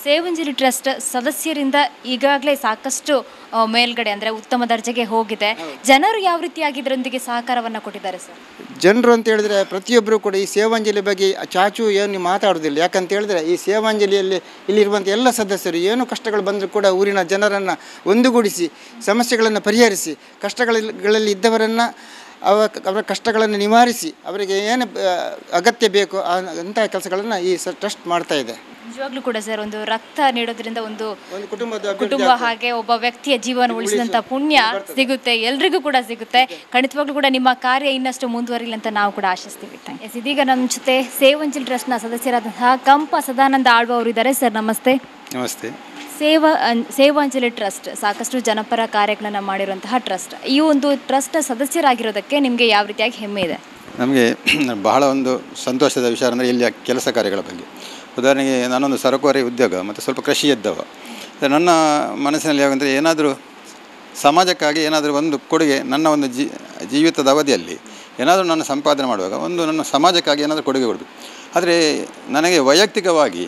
ಸೇವಂಜಲಿ ಟ್ರಸ್ಟ್ ಸದಸ್ಯರಿಂದ ಈಗಾಗಲೇ ಸಾಕಷ್ಟು ಆ, ಮೇಲ್ಗಡೆ ಅಂದರೆ ಉತ್ತಮ ದರ್ಜೆಗೆ ಹೋಗಿದೆ ಜನರು ಯಾವ ರೀತಿಯಾಗಿ ಇದರೊಂದಿಗೆ ಸಹಕಾರವನ್ನು ಕೊಟ್ಟಿದ್ದಾರೆ ಸರ್ ಜನರು ಅಂತ ಹೇಳಿದ್ರೆ ಪ್ರತಿಯೊಬ್ಬರು ಕೂಡ ಈ ಸೇವಾಂಜಲಿ ಬಗ್ಗೆ ಚಾಚು ಏನು ಮಾತಾಡೋದಿಲ್ಲ ಯಾಕಂತ ಹೇಳಿದ್ರೆ ಈ ಸೇವಾಂಜಲಿಯಲ್ಲಿ ಇಲ್ಲಿರುವಂಥ ಎಲ್ಲ ಸದಸ್ಯರು ಏನು ಕಷ್ಟಗಳು ಬಂದರೂ ಕೂಡ ಊರಿನ ಜನರನ್ನು ಒಂದುಗೂಡಿಸಿ ಸಮಸ್ಯೆಗಳನ್ನು ಪರಿಹರಿಸಿ ಕಷ್ಟಗಳಲ್ಲಿ ಇದ್ದವರನ್ನು ಅವ ಅವರ ಕಷ್ಟಗಳನ್ನು ನಿವಾರಿಸಿ ಅವರಿಗೆ ಏನು ಆ, ಅಗತ್ಯ ಬೇಕು ಆ ಅಂತಹ ಕೆಲಸಗಳನ್ನು ಈ ಸ ಟ್ರಸ್ಟ್ ಮಾಡ್ತಾ ಇದೆ ನಿಜವಾಗ್ಲೂ ಕೂಡ ಸರ್ ಒಂದು ರಕ್ತ ನೀಡೋದ್ರಿಂದ ಒಂದು ಒಂದು ಕುಟುಂಬದ ಅಭಿವೃದ್ಧಿ ಕುಟುಂಬ ಹಾಗೆ ಒಬ್ಬ ವ್ಯಕ್ತಿಯ ಜೀವನ ಉಳಿಸಿದಂತ ಪುಣ್ಯ ಸಿಗುತ್ತೆ ಎಲ್ರಿಗೂ ಕೂಡ ಸಿಗುತ್ತೆ ಖಂಡಿತವಾಗ್ಲೂ ಕೂಡ ನಿಮ್ಮ ಕಾರ್ಯ ಇನ್ನಷ್ಟು ಮುಂದುವರಿಲಿ ಅಂತ ನಾವು ಕೂಡ ಆಶಿಸ್ತೀವಿ ಎಸ್ ಇದೀಗ ನಮ್ಮ ಜೊತೆ ಸೇವಂಜಲ್ ಟ್ರಸ್ಟ್ನ ಸದಸ್ಯರಾದಂತಹ ಕಂಪ ಸದಾನಂದ ಆಳ್ವ ಅವರು ಇದ್ದಾರೆ ಸರ್ ನಮಸ್ತೆ ನಮಸ್ತೆ ಸೇವಾ ಅನ್- ಸೇವಾಂಜಲಿ ಟ್ರಸ್ಟ್ ಸಾಕಷ್ಟು ಜನಪರ ಕಾರ್ಯಗಳನ್ನು ಮಾಡಿರುವಂತಹ ಟ್ರಸ್ಟ್ ಈ ಒಂದು ಟ್ರಸ್ಟ್ ಸದಸ್ಯರಾಗಿರೋದಕ್ಕೆ ನಿಮಗೆ ಯಾವ ರೀತಿಯಾಗಿ ಹೆಮ್ಮೆ ಇದೆ ನಮಗೆ ಬಹಳ ಒಂದು ಸಂತೋಷದ ವಿಚಾರ ಅಂದರೆ ಇಲ್ಲಿಯ ಕೆಲಸ ಕಾರ್ಯಗಳ ಬಗ್ಗೆ ಉದಾಹರಣೆಗೆ ನಾನೊಂದು ಸರಕುವರಿ ಉದ್ಯೋಗ ಮತ್ತು ಸ್ವಲ್ಪ ಕೃಷಿ ಇದ್ದವ ಮತ್ತೆ ನನ್ನ ಮನಸ್ಸಿನಲ್ಲಿ ಯಾವಂದರೆ ಏನಾದರೂ ಸಮಾಜಕ್ಕಾಗಿ ಏನಾದರೂ ಒಂದು ಕೊಡುಗೆ ನನ್ನ ಒಂದು ಜೀ ಜೀವಿತದ ಅವಧಿಯಲ್ಲಿ ಏನಾದರೂ ನಾನು ಸಂಪಾದನೆ ಮಾಡುವಾಗ ಒಂದು ನನ್ನ ಸಮಾಜಕ್ಕಾಗಿ ಏನಾದರೂ ಕೊಡುಗೆ ಕೊಡಬೇಕು ಆದರೆ ನನಗೆ ವೈಯಕ್ತಿಕವಾಗಿ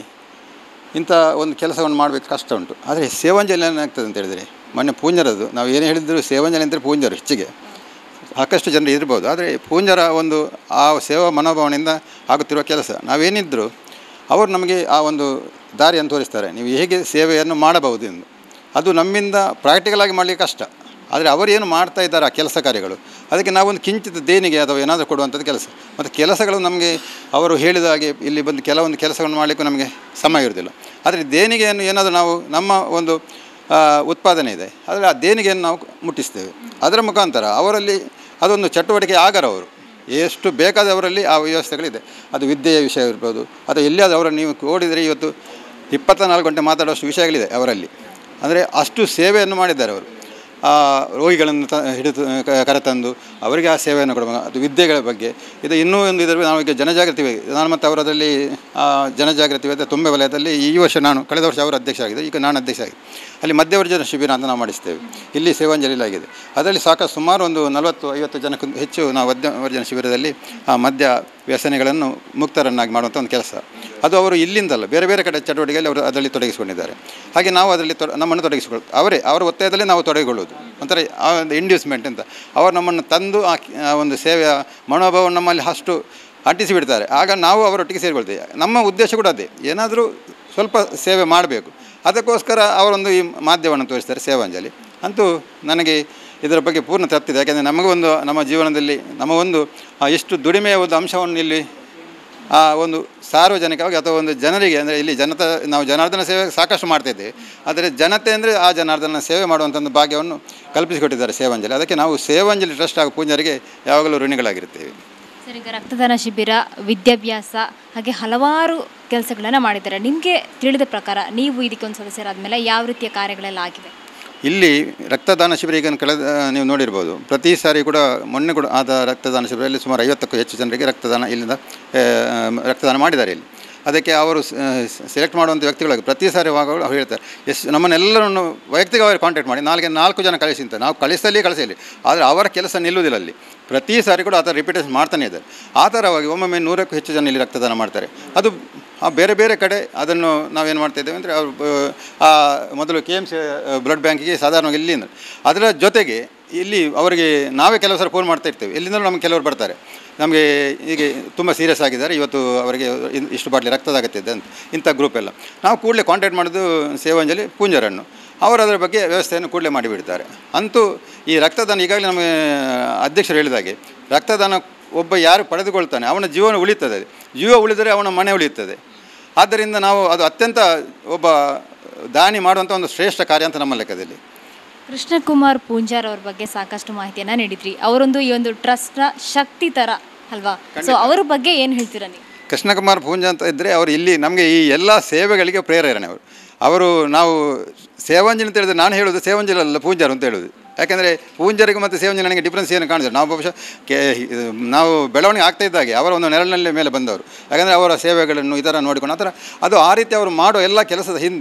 ಇಂಥ ಒಂದು ಕೆಲಸವನ್ನು ಮಾಡಬೇಕು ಕಷ್ಟ ಉಂಟು ಆದರೆ ಸೇವಾಂಜಲಿ ಏನಾಗ್ತದೆ ಅಂತ ಹೇಳಿದರೆ ಮೊನ್ನೆ ಪೂಂಜರದು ನಾವು ಏನೇ ಹೇಳಿದರೂ ಸೇವಾಂಜಲಿ ಅಂದರೆ ಪೂಂಜರು ಹೆಚ್ಚಿಗೆ ಸಾಕಷ್ಟು ಜನರು ಇರ್ಬೋದು ಆದರೆ ಪೂಂಜರ ಒಂದು ಆ ಸೇವಾ ಮನೋಭಾವನೆಯಿಂದ ಆಗುತ್ತಿರುವ ಕೆಲಸ ನಾವೇನಿದ್ದರೂ ಅವರು ನಮಗೆ ಆ ಒಂದು ದಾರಿಯನ್ನು ತೋರಿಸ್ತಾರೆ ನೀವು ಹೇಗೆ ಸೇವೆಯನ್ನು ಮಾಡಬಹುದು ಎಂದು ಅದು ನಮ್ಮಿಂದ ಪ್ರಾಕ್ಟಿಕಲ್ ಆಗಿ ಮಾಡಲಿಕ್ಕೆ ಕಷ್ಟ ಆದರೆ ಅವರೇನು ಮಾಡ್ತಾ ಇದ್ದಾರೆ ಆ ಕೆಲಸ ಕಾರ್ಯಗಳು ಅದಕ್ಕೆ ನಾವೊಂದು ಕಿಂಚಿತ್ ದೇಣಿಗೆ ಅಥವಾ ಏನಾದರೂ ಕೊಡುವಂಥದ್ದು ಕೆಲಸ ಮತ್ತು ಕೆಲಸಗಳು ನಮಗೆ ಅವರು ಹೇಳಿದ ಹಾಗೆ ಇಲ್ಲಿ ಬಂದು ಕೆಲವೊಂದು ಕೆಲಸವನ್ನು ಮಾಡಲಿಕ್ಕೂ ನಮಗೆ ಸಮಯ ಇರೋದಿಲ್ಲ ಆದರೆ ದೇಣಿಗೆಯನ್ನು ಏನಾದರೂ ನಾವು ನಮ್ಮ ಒಂದು ಆ, ಉತ್ಪಾದನೆ ಇದೆ ಆದರೆ ಆ ದೇಣಿಗೆಯನ್ನು ನಾವು ಮುಟ್ಟಿಸ್ತೇವೆ ಅದರ ಮುಖಾಂತರ ಅವರಲ್ಲಿ ಅದೊಂದು ಚಟುವಟಿಕೆ ಆಗರ ಅವರು ಎಷ್ಟು ಬೇಕಾದವರಲ್ಲಿ ಆ ವ್ಯವಸ್ಥೆಗಳಿದೆ ಅದು ವಿದ್ಯೆಯ ವಿಷಯ ಇರ್ಬೋದು ಅಥವಾ ಎಲ್ಲಿಯಾದರೂ ಅವರನ್ನು ನೀವು ಓಡಿದರೆ ಇವತ್ತು ಇಪ್ಪತ್ತ ನಾಲ್ಕು ಗಂಟೆ ಮಾತಾಡುವಷ್ಟು ವಿಷಯಗಳಿದೆ ಅವರಲ್ಲಿ ಅಂದರೆ ಅಷ್ಟು ಸೇವೆಯನ್ನು ಮಾಡಿದ್ದಾರೆ ಅವರು ಆ ರೋಗಿಗಳನ್ನು ತ ಹಿಡಿದು ಕ- ಕರೆತಂದು ಅವರಿಗೆ ಆ ಸೇವೆಯನ್ನು ಕೊಡಬೇಕು ಅದು ವಿದ್ಯೆಗಳ ಬಗ್ಗೆ ಇದು ಇನ್ನೂ ಒಂದು ಇದರ ನಾವು ಈಗ ಜನಜಾಗೃತಿ ಬಗ್ಗೆ ನಾನು ಮತ್ತು ಅವರು ಅದರಲ್ಲಿ ಆ, ಜನಜಾಗೃತಿ ಮತ್ತು ತುಂಬೆ ವಲಯದಲ್ಲಿ ಈ ವರ್ಷ ನಾನು ಕಳೆದ ವರ್ಷ ಅವರು ಅಧ್ಯಕ್ಷ ಆಗಿದೆ ಈಗ ನಾನು ಅಧ್ಯಕ್ಷ ಆಗಿದೆ ಅಲ್ಲಿ ಮಧ್ಯವರ್ಜನ ಶಿಬಿರ ಅಂತ ನಾವು ಮಾಡಿಸ್ತೇವೆ ಇಲ್ಲಿ ಸೇವಾಂಜಲಿ ಆಗಿದೆ ಅದರಲ್ಲಿ ಸಾಕಷ್ಟು ಸುಮಾರು ಒಂದು ನಲವತ್ತು ಐವತ್ತು ಜನಕ್ಕೂ ಹೆಚ್ಚು ನಾವು ಮಧ್ಯವರ್ಜನ ಶಿಬಿರದಲ್ಲಿ ಆ ಮದ್ಯ ವ್ಯಸನಿಗಳನ್ನು ಮುಕ್ತರನ್ನಾಗಿ ಮಾಡುವಂಥ ಒಂದು ಕೆಲಸ ಅದು ಅವರು ಇಲ್ಲಿಂದಲ್ಲ ಬೇರೆ ಬೇರೆ ಕಡೆ ಚಟುವಟಿಕೆಯಲ್ಲಿ ಅವರು ಅದರಲ್ಲಿ ತೊಡಗಿಸಿಕೊಂಡಿದ್ದಾರೆ ಹಾಗೆ ನಾವು ಅದರಲ್ಲಿ ತೊಡ ನಮ್ಮನ್ನು ತೊಡಗಿಸಿಕೊಳ್ಳ ಅವರೇ ಅವರ ಒತ್ತಾಯದಲ್ಲಿ ನಾವು ತೊಡಗಿಕೊಳ್ಳೋದು ಒಂಥರ ಆ ಒಂದು ಇಂಡ್ಯೂಸ್ಮೆಂಟ್ ಅಂತ ಅವರು ನಮ್ಮನ್ನು ತಂದು ಆ ಕಿ- ಆ ಒಂದು ಸೇವೆಯ ಮನೋಭಾವವನ್ನು ನಮ್ಮಲ್ಲಿ ಅಷ್ಟು ಅಂಟಿಸಿ ಬಿಡ್ತಾರೆ ಆಗ ನಾವು ಅವರೊಟ್ಟಿಗೆ ಸೇರಿಕೊಳ್ತೇವೆ ನಮ್ಮ ಉದ್ದೇಶ ಕೂಡ ಅದೇ ಏನಾದರೂ ಸ್ವಲ್ಪ ಸೇವೆ ಮಾಡಬೇಕು ಅದಕ್ಕೋಸ್ಕರ ಅವರೊಂದು ಈ ಮಾಧ್ಯಮವನ್ನು ತೋರಿಸ್ತಾರೆ ಸೇವಾಂಜಲಿ ಅಂತೂ ನನಗೆ ಇದರ ಬಗ್ಗೆ ಪೂರ್ಣ ತೃಪ್ತಿದೆ ಯಾಕೆಂದರೆ ನಮಗೆ ಒಂದು ನಮ್ಮ ಜೀವನದಲ್ಲಿ ನಮ್ಮ ಒಂದು ಆ ಎಷ್ಟು ದುಡಿಮೆಯ ಒಂದು ಅಂಶವನ್ನು ಇಲ್ಲಿ ಆ ಒಂದು ಸಾರ್ವಜನಿಕವಾಗಿ ಅಥವಾ ಒಂದು ಜನರಿಗೆ ಅಂದರೆ ಇಲ್ಲಿ ಜನತ ನಾವು ಜನಾರ್ದನ ಸೇವೆ ಸಾಕಷ್ಟು ಮಾಡ್ತಾಯಿದ್ದೇವೆ ಆದರೆ ಜನತೆ ಅಂದರೆ ಆ ಜನಾರ್ದನ ಸೇವೆ ಮಾಡುವಂಥ ಒಂದು ಭಾಗ್ಯವನ್ನು ಕಲ್ಪಿಸಿಕೊಟ್ಟಿದ್ದಾರೆ ಸೇವಾಂಜಲಿ ಅದಕ್ಕೆ ನಾವು ಸೇವಾಂಜಲಿ ಟ್ರಸ್ಟ್ ಹಾಗೂ ಪೂಜಾರಿಗೆ ಯಾವಾಗಲೂ ಋಣಿಗಳಾಗಿರ್ತೇವೆ ಸರ್ ಈಗ ರಕ್ತದಾನ ಶಿಬಿರ ವಿದ್ಯಾಭ್ಯಾಸ ಹಾಗೆ ಹಲವಾರು ಕೆಲಸಗಳನ್ನು ಮಾಡಿದ್ದಾರೆ ನಿಮಗೆ ತಿಳಿದ ಪ್ರಕಾರ ನೀವು ಇದಕ್ಕೊಂದು ಸದಸ್ಯರಾದ ಯಾವ ರೀತಿಯ ಕಾರ್ಯಗಳೆಲ್ಲ ಆಗಿದೆ ಇಲ್ಲಿ ರಕ್ತದಾನ ಶಿಬಿರ ಈಗ ಕಳೆದ ನೀವು ನೋಡಿರ್ಬೋದು ಪ್ರತಿ ಸಾರಿ ಕೂಡ ಮೊನ್ನೆ ಕೂಡ ಆದ ರಕ್ತದಾನ ಶಿಬಿರದಲ್ಲಿ ಸುಮಾರು ಐವತ್ತಕ್ಕೂ ಹೆಚ್ಚು ಜನರಿಗೆ ರಕ್ತದಾನ ಇಲ್ಲಿಂದ ಆ, ರಕ್ತದಾನ ಮಾಡಿದ್ದಾರೆ ಇಲ್ಲಿ ಅದಕ್ಕೆ ಅವರು ಸೆಲೆಕ್ಟ್ ಮಾಡುವಂಥ ವ್ಯಕ್ತಿಗಳಾಗಿ ಪ್ರತಿ ಸಾರಿ ವಾಗಗಳು ಅವ್ರು ಹೇಳ್ತಾರೆ ಎಷ್ಟು ನಮ್ಮನ್ನೆಲ್ಲರನ್ನು ವೈಯಕ್ತಿಕವಾಗಿ ಕಾಂಟ್ಯಾಕ್ಟ್ ಮಾಡಿ ನಾಲ್ಗೆ ನಾಲ್ಕು ಜನ ಕಳಿಸಿ ಅಂತ ನಾವು ಕಳಿಸಲಿ ಕಳಿಸಲಿ ಆದರೆ ಅವರ ಕೆಲಸ ನಿಲ್ಲುವುದಿಲ್ಲ ಅಲ್ಲಿ ಪ್ರತಿ ಸಾರಿ ಕೂಡ ಆ ಥರ ರಿಪಿಟೇಷನ್ ಮಾಡ್ತಾನೆ ಇದ್ದಾರೆ ಆ ಥರವಾಗಿ ಒಮ್ಮೊಮ್ಮೆ ನೂರಕ್ಕೂ ಹೆಚ್ಚು ಜನ ಇಲ್ಲಿ ರಕ್ತದಾನ ಮಾಡ್ತಾರೆ ಅದು ಆ ಬೇರೆ ಬೇರೆ ಕಡೆ ಅದನ್ನು ನಾವೇನು ಮಾಡ್ತಾ ಇದ್ದೇವೆ ಅಂದರೆ ಅವರು ಆ ಮೊದಲು ಕೆ ಎಮ್ ಸಿ ಬ್ಲಡ್ ಬ್ಯಾಂಕಿಗೆ ಸಾಧಾರಣವಾಗಿ ಇಲ್ಲಿಂದ ಅದರ ಜೊತೆಗೆ ಇಲ್ಲಿ ಅವರಿಗೆ ನಾವೇ ಕೆಲವು ಸಲ ಫೋನ್ ಮಾಡ್ತಾ ಇರ್ತೇವೆ ಇಲ್ಲಿಂದಲೂ ನಮಗೆ ಕೆಲವರು ಬರ್ತಾರೆ ನಮಗೆ ಹೀಗೆ ತುಂಬ ಸೀರಿಯಸ್ ಆಗಿದ್ದಾರೆ ಇವತ್ತು ಅವರಿಗೆ ಇನ್- ಇಷ್ಟು ಬಾಟ್ಲಿ ರಕ್ತದ ಅಗತ್ಯ ಇದೆ ಅಂತ ಇಂಥ ಗ್ರೂಪ್ ಎಲ್ಲ ನಾವು ಕೂಡಲೇ ಕಾಂಟ್ಯಾಕ್ಟ್ ಮಾಡೋದು ಸೇವಾಂಜಲಿ ಪೂಂಜರನ್ನು ಅವರು ಅದರ ಬಗ್ಗೆ ವ್ಯವಸ್ಥೆಯನ್ನು ಕೂಡಲೇ ಮಾಡಿಬಿಡ್ತಾರೆ ಅಂತೂ ಈ ರಕ್ತದಾನ ಈಗಾಗಲೇ ನಮಗೆ ಅಧ್ಯಕ್ಷರು ಹೇಳಿದಾಗೆ ರಕ್ತದಾನ ಒಬ್ಬ ಯಾರು ಪಡೆದುಕೊಳ್ತಾನೆ ಅವನ ಜೀವನ ಉಳಿತದೆ ಜೀವ ಉಳಿದರೆ ಅವನ ಮನೆ ಉಳಿಯುತ್ತದೆ ಆದ್ದರಿಂದ ನಾವು ಅದು ಅತ್ಯಂತ ಒಬ್ಬ ದಾನಿ ಮಾಡುವಂಥ ಒಂದು ಶ್ರೇಷ್ಠ ಕಾರ್ಯ ಅಂತ ನಮ್ಮ ಲೆಕ್ಕದಲ್ಲಿ ಕೃಷ್ಣಕುಮಾರ್ ಪೂಂಜಾರ್ ಅವ್ರ ಬಗ್ಗೆ ಸಾಕಷ್ಟು ಮಾಹಿತಿಯನ್ನ ನೀಡಿದ್ರಿ ಅವರೊಂದು ಈ ಒಂದು ಟ್ರಸ್ಟ್ನ ಶಕ್ತಿ ತರ ಅಲ್ವಾ ಸೊ ಅವರ ಬಗ್ಗೆ ಏನು ಹೇಳ್ತೀರಾ ನೀವು ಕೃಷ್ಣಕುಮಾರ್ ಪೂಂಜ ಅಂತ ಇದ್ದರೆ ಅವರು ಇಲ್ಲಿ ನಮಗೆ ಈ ಎಲ್ಲ ಸೇವೆಗಳಿಗೆ ಪ್ರೇರಣೆ ಅವರು ಅವರು ನಾವು ಸೇವಾಂಜಲಿ ಅಂತ ಹೇಳಿದ್ರೆ ನಾನು ಹೇಳೋದು ಸೇವಾಂಜಲಿ ಅಲ್ಲ ಪೂಂಜಾರು ಅಂತ ಹೇಳೋದು ಯಾಕೆಂದರೆ ಪೂಂಜರಿಗೂ ಮತ್ತು ಸೇವಂಜಲಿ ನನಗೆ ಡಿಫ್ರೆನ್ಸ್ ಏನು ಕಾಣಿಸ್ತದೆ ನಾವು ಬಹುಶಃ ಕೆ ಇದು ನಾವು ಬೆಳವಣಿಗೆ ಆಗ್ತಾ ಇದ್ದಾಗೆ ಅವರ ಒಂದು ನೆರಳಿನಲ್ಲಿ ಮೇಲೆ ಬಂದವರು ಯಾಕಂದರೆ ಅವರ ಸೇವೆಗಳನ್ನು ಈ ಥರ ನೋಡಿಕೊಂಡು ಆ ಥರ ಅದು ಆ ರೀತಿ ಅವರು ಮಾಡೋ ಎಲ್ಲ ಕೆಲಸದ ಹಿಂದೆ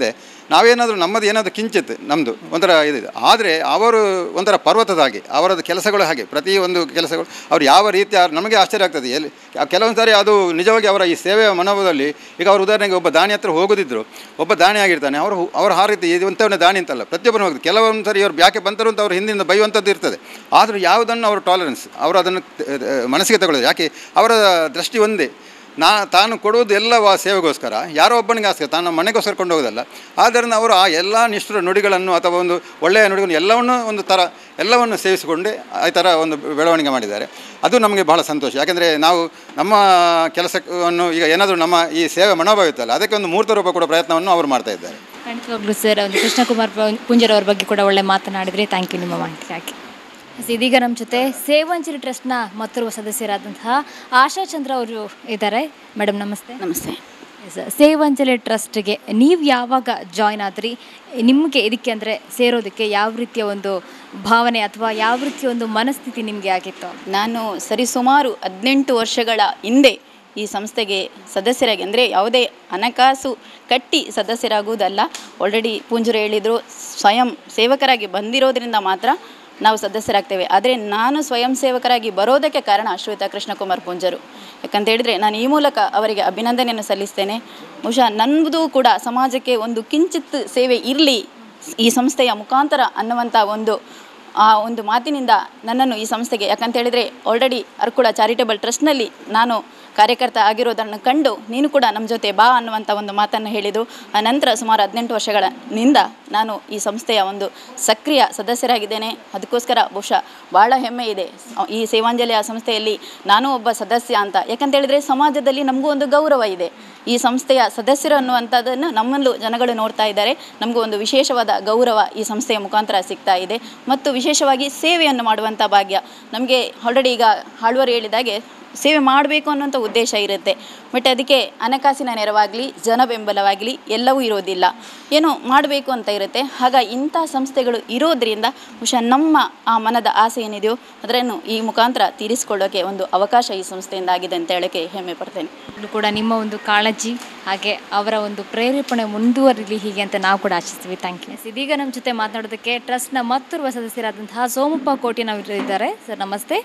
ನಾವೇನಾದರೂ ನಮ್ಮದು ಏನಾದರೂ ಕಿಂಚಿತ್ ನಮ್ಮದು ಒಂಥರ ಇದಿದೆ ಆದರೆ ಅವರು ಒಂಥರ ಪರ್ವತದ ಹಾಗೆ ಅವರದ್ದು ಕೆಲಸಗಳು ಹಾಗೆ ಪ್ರತಿ ಒಂದು ಕೆಲಸಗಳು ಅವ್ರು ಯಾವ ರೀತಿ ಆ- ನಮಗೆ ಆಶ್ಚರ್ಯ ಆಗ್ತದೆ ಎಲ್ಲಿ ಕೆಲವೊಂದು ಸಾರಿ ಅದು ನಿಜವಾಗಿ ಅವರ ಈ ಸೇವೆಯ ಮನೋಭಾವದಲ್ಲಿ ಈಗ ಅವರು ಉದಾಹರಣೆಗೆ ಒಬ್ಬ ದಾನಿ ಹತ್ರ ಹೋಗೋದಿದ್ರು ಒಬ್ಬ ದಾನಿ ಆಗಿರ್ತಾನೆ ಅವರು ಅವರು ಆ ರೀತಿ ಇದು ಇಂಥವನ್ನ ದಾನಿ ಅಂತಲ್ಲ ಪ್ರತಿಯೊಬ್ಬರು ಹೋಗ್ತದೆ ಕೆಲವೊಂದು ಸರಿ ಅವ್ರು ಯಾಕೆ ಬಂದರು ಅಂತ ಅವ್ರು ಹಿಂದಿಂದ ಬೈಯುವಂಥದ್ದು ಇರ್ತದೆ ಆದರೂ ಯಾವುದನ್ನು ಅವರು ಟಾಲರೆನ್ಸ್ ಅವರು ಅದನ್ನು ತ- ತ- ಮನಸ್ಸಿಗೆ ತಗೊಳ್ಳೋದು ಯಾಕೆ ಅವರ ದೃಷ್ಟಿ ಒಂದೇ ನಾ ತಾನು ಕೊಡುವುದು ಎಲ್ಲ ವಾ- ಸೇವೆಗೋಸ್ಕರ ಯಾರೋ ಒಬ್ಬನಿಗೆ ಆಸ್ತಿ ತಾನು ಮನೆಗೋಸ್ಕರ ಕೊಂಡು ಹೋಗೋದಲ್ಲ ಆದ್ದರಿಂದ ಅವರು ಆ ಎಲ್ಲ ನಿಷ್ಠುರ ನುಡಿಗಳನ್ನು ಅಥವಾ ಒಂದು ಒಳ್ಳೆಯ ನುಡಿಗಳನ್ನು ಎಲ್ಲವನ್ನೂ ಒಂದು ಥರ ಎಲ್ಲವನ್ನು ಸೇವಿಸಿಕೊಂಡೇ ಈ ಥರ ಒಂದು ಬೆಳವಣಿಗೆ ಮಾಡಿದ್ದಾರೆ ಅದು ನಮಗೆ ಬಹಳ ಸಂತೋಷ ಯಾಕೆಂದರೆ ನಾವು ನಮ್ಮ ಕೆಲಸವನ್ನು ಈಗ ಏನಾದರೂ ನಮ್ಮ ಈ ಸೇವೆ ಮನೋಭಾವ ಇತ್ತಲ್ಲ ಅದಕ್ಕೆ ಒಂದು ಮೂರ್ತ ರೂಪ ಕೂಡ ಪ್ರಯತ್ನವನ್ನು ಅವರು ಮಾಡ್ತಾ ಇದ್ದಾರೆ ಖಂಡಿತವಾಗ್ಲೂ ಸರ್ ಒಂದು ಕೃಷ್ಣಕುಮಾರ್ ಪು- ಪುಂಜರ್ ಅವ್ರ ಬಗ್ಗೆ ಕೂಡ ಒಳ್ಳೆ ಮಾತನಾಡಿದ್ರೆ ಥ್ಯಾಂಕ್ ಯು ನಿಮ್ಮ ಮಾಹಿತಿಗಾಗಿ ಎಸ್, ಇದೀಗ ನಮ್ಮ ಜೊತೆ ಸೇವಂಜಲಿ ಟ್ರಸ್ಟ್ನ ಮತ್ತೋರ್ವ ಸದಸ್ಯರಾದಂತಹ ಆಶಾ ಚಂದ್ರ ಅವರು ಇದ್ದಾರೆ ಮೇಡಮ್ ನಮಸ್ತೆ ನಮಸ್ತೆ ಎಸ್, ಸೇವಂಜಲಿ ಟ್ರಸ್ಟ್ಗೆ ನೀವು ಯಾವಾಗ ಜಾಯ್ನ್ ಆದ್ರಿ ನಿಮಗೆ ಇದಕ್ಕೆ ಅಂದರೆ ಸೇರೋದಕ್ಕೆ ಯಾವ ರೀತಿಯ ಒಂದು ಭಾವನೆ ಅಥವಾ ಯಾವ ರೀತಿಯ ಒಂದು ಮನಸ್ಥಿತಿ ನಿಮಗೆ ಆಗಿತ್ತು ನಾನು ಸರಿಸುಮಾರು ಹದಿನೆಂಟು ವರ್ಷಗಳ ಹಿಂದೆ ಈ ಸಂಸ್ಥೆಗೆ ಸದಸ್ಯರಾಗಿ ಅಂದರೆ ಯಾವುದೇ ಹಣಕಾಸು ಕಟ್ಟಿ ಸದಸ್ಯರಾಗುವುದಲ್ಲ ಆಲ್ರೆಡಿ ಪೂಂಜರು ಹೇಳಿದರು ಸ್ವಯಂ ಸೇವಕರಾಗಿ ಬಂದಿರೋದ್ರಿಂದ ಮಾತ್ರ ನಾವು ಸದಸ್ಯರಾಗ್ತೇವೆ ಆದರೆ ನಾನು ಸ್ವಯಂ ಸೇವಕರಾಗಿ ಬರೋದಕ್ಕೆ ಕಾರಣ ಶ್ವೇತಾ ಕೃಷ್ಣಕುಮಾರ್ ಪೂಂಜರು ಯಾಕಂತ ಹೇಳಿದರೆ ನಾನು ಈ ಮೂಲಕ ಅವರಿಗೆ ಅಭಿನಂದನೆಯನ್ನು ಸಲ್ಲಿಸ್ತೇನೆ ಬಹುಶಃ ನನ್ನದು ಕೂಡ ಸಮಾಜಕ್ಕೆ ಒಂದು ಕಿಂಚಿತ್ ಸೇವೆ ಇರಲಿ ಈ ಸಂಸ್ಥೆಯ ಮುಖಾಂತರ ಅನ್ನುವಂಥ ಒಂದು ಆ ಒಂದು ಮಾತಿನಿಂದ ನನ್ನನ್ನು ಈ ಸಂಸ್ಥೆಗೆ ಯಾಕಂತ ಹೇಳಿದರೆ ಆಲ್ರೆಡಿ ಅರ್ಕುಳ ಚಾರಿಟಬಲ್ ಟ್ರಸ್ಟ್ನಲ್ಲಿ ನಾನು ಕಾರ್ಯಕರ್ತ ಆಗಿರೋದನ್ನು ಕಂಡು ನೀನು ಕೂಡ ನಮ್ಮ ಜೊತೆ ಬಾ ಅನ್ನುವಂಥ ಒಂದು ಮಾತನ್ನು ಹೇಳಿದರು ಆ ನಂತರ ಸುಮಾರು ಹದಿನೆಂಟು ವರ್ಷಗಳಿಂದ ನಾನು ಈ ಸಂಸ್ಥೆಯ ಒಂದು ಸಕ್ರಿಯ ಸದಸ್ಯರಾಗಿದ್ದೇನೆ ಅದಕ್ಕೋಸ್ಕರ ಬಹುಶಃ ಭಾಳ ಹೆಮ್ಮೆ ಇದೆ ಈ ಸೇವಾಂಜಲಿಯ ಸಂಸ್ಥೆಯಲ್ಲಿ ನಾನು ಒಬ್ಬ ಸದಸ್ಯ ಅಂತ ಯಾಕಂತ ಹೇಳಿದರೆ ಸಮಾಜದಲ್ಲಿ ನಮಗೂ ಒಂದು ಗೌರವ ಇದೆ ಈ ಸಂಸ್ಥೆಯ ಸದಸ್ಯರು ಅನ್ನುವಂಥದ್ದನ್ನು ನಮ್ಮಲ್ಲೂ ಜನಗಳು ನೋಡ್ತಾ ಇದ್ದಾರೆ ನಮಗೂ ಒಂದು ವಿಶೇಷವಾದ ಗೌರವ ಈ ಸಂಸ್ಥೆಯ ಮುಖಾಂತರ ಸಿಗ್ತಾ ಇದೆ ಮತ್ತು ವಿಶೇಷವಾಗಿ ಸೇವೆಯನ್ನು ಮಾಡುವಂಥ ಭಾಗ್ಯ ನಮಗೆ ಆಲ್ರೆಡಿ ಈಗ ಹಾಳುವರು ಹೇಳಿದಾಗೆ ಸೇವೆ ಮಾಡಬೇಕು ಅನ್ನೋಂಥ ಉದ್ದೇಶ ಇರುತ್ತೆ ಬಟ್ ಅದಕ್ಕೆ ಹಣಕಾಸಿನ ನೆರವಾಗಲಿ ಜನ ಬೆಂಬಲವಾಗಲಿ ಎಲ್ಲವೂ ಇರೋದಿಲ್ಲ ಏನೋ ಮಾಡಬೇಕು ಅಂತ ಇರುತ್ತೆ ಆಗ ಇಂಥ ಸಂಸ್ಥೆಗಳು ಇರೋದ್ರಿಂದ ಬಹುಶಃ ನಮ್ಮ ಆ ಮನದ ಆಸೆ ಏನಿದೆಯೋ ಅದನ್ನು ಈ ಮುಖಾಂತರ ತೀರಿಸಿಕೊಳ್ಳೋಕ್ಕೆ ಒಂದು ಅವಕಾಶ ಈ ಸಂಸ್ಥೆಯಿಂದ ಆಗಿದೆ ಅಂತ ಹೇಳೋಕ್ಕೆ ಹೆಮ್ಮೆ ಪಡ್ತೇನೆ ಇದು ಕೂಡ ನಿಮ್ಮ ಒಂದು ಕಾಳಜಿ ಹಾಗೆ ಅವರ ಒಂದು ಪ್ರೇರೇಪಣೆ ಮುಂದುವರಿಲಿ ಹೀಗೆ ಅಂತ ನಾವು ಕೂಡ ಆಶಿಸ್ತೀವಿ ಥ್ಯಾಂಕ್ ಯು ಇದೀಗ ನಮ್ಮ ಜೊತೆ ಮಾತನಾಡೋದಕ್ಕೆ ಟ್ರಸ್ಟ್ನ ಮತ್ತೋರ್ವ ಸದಸ್ಯರಾದಂತಹ ಸೋಮಪ್ಪ ಕೋಟಿ ನಾವು ಇದ್ದಾರೆ ಸರ್ ನಮಸ್ತೆ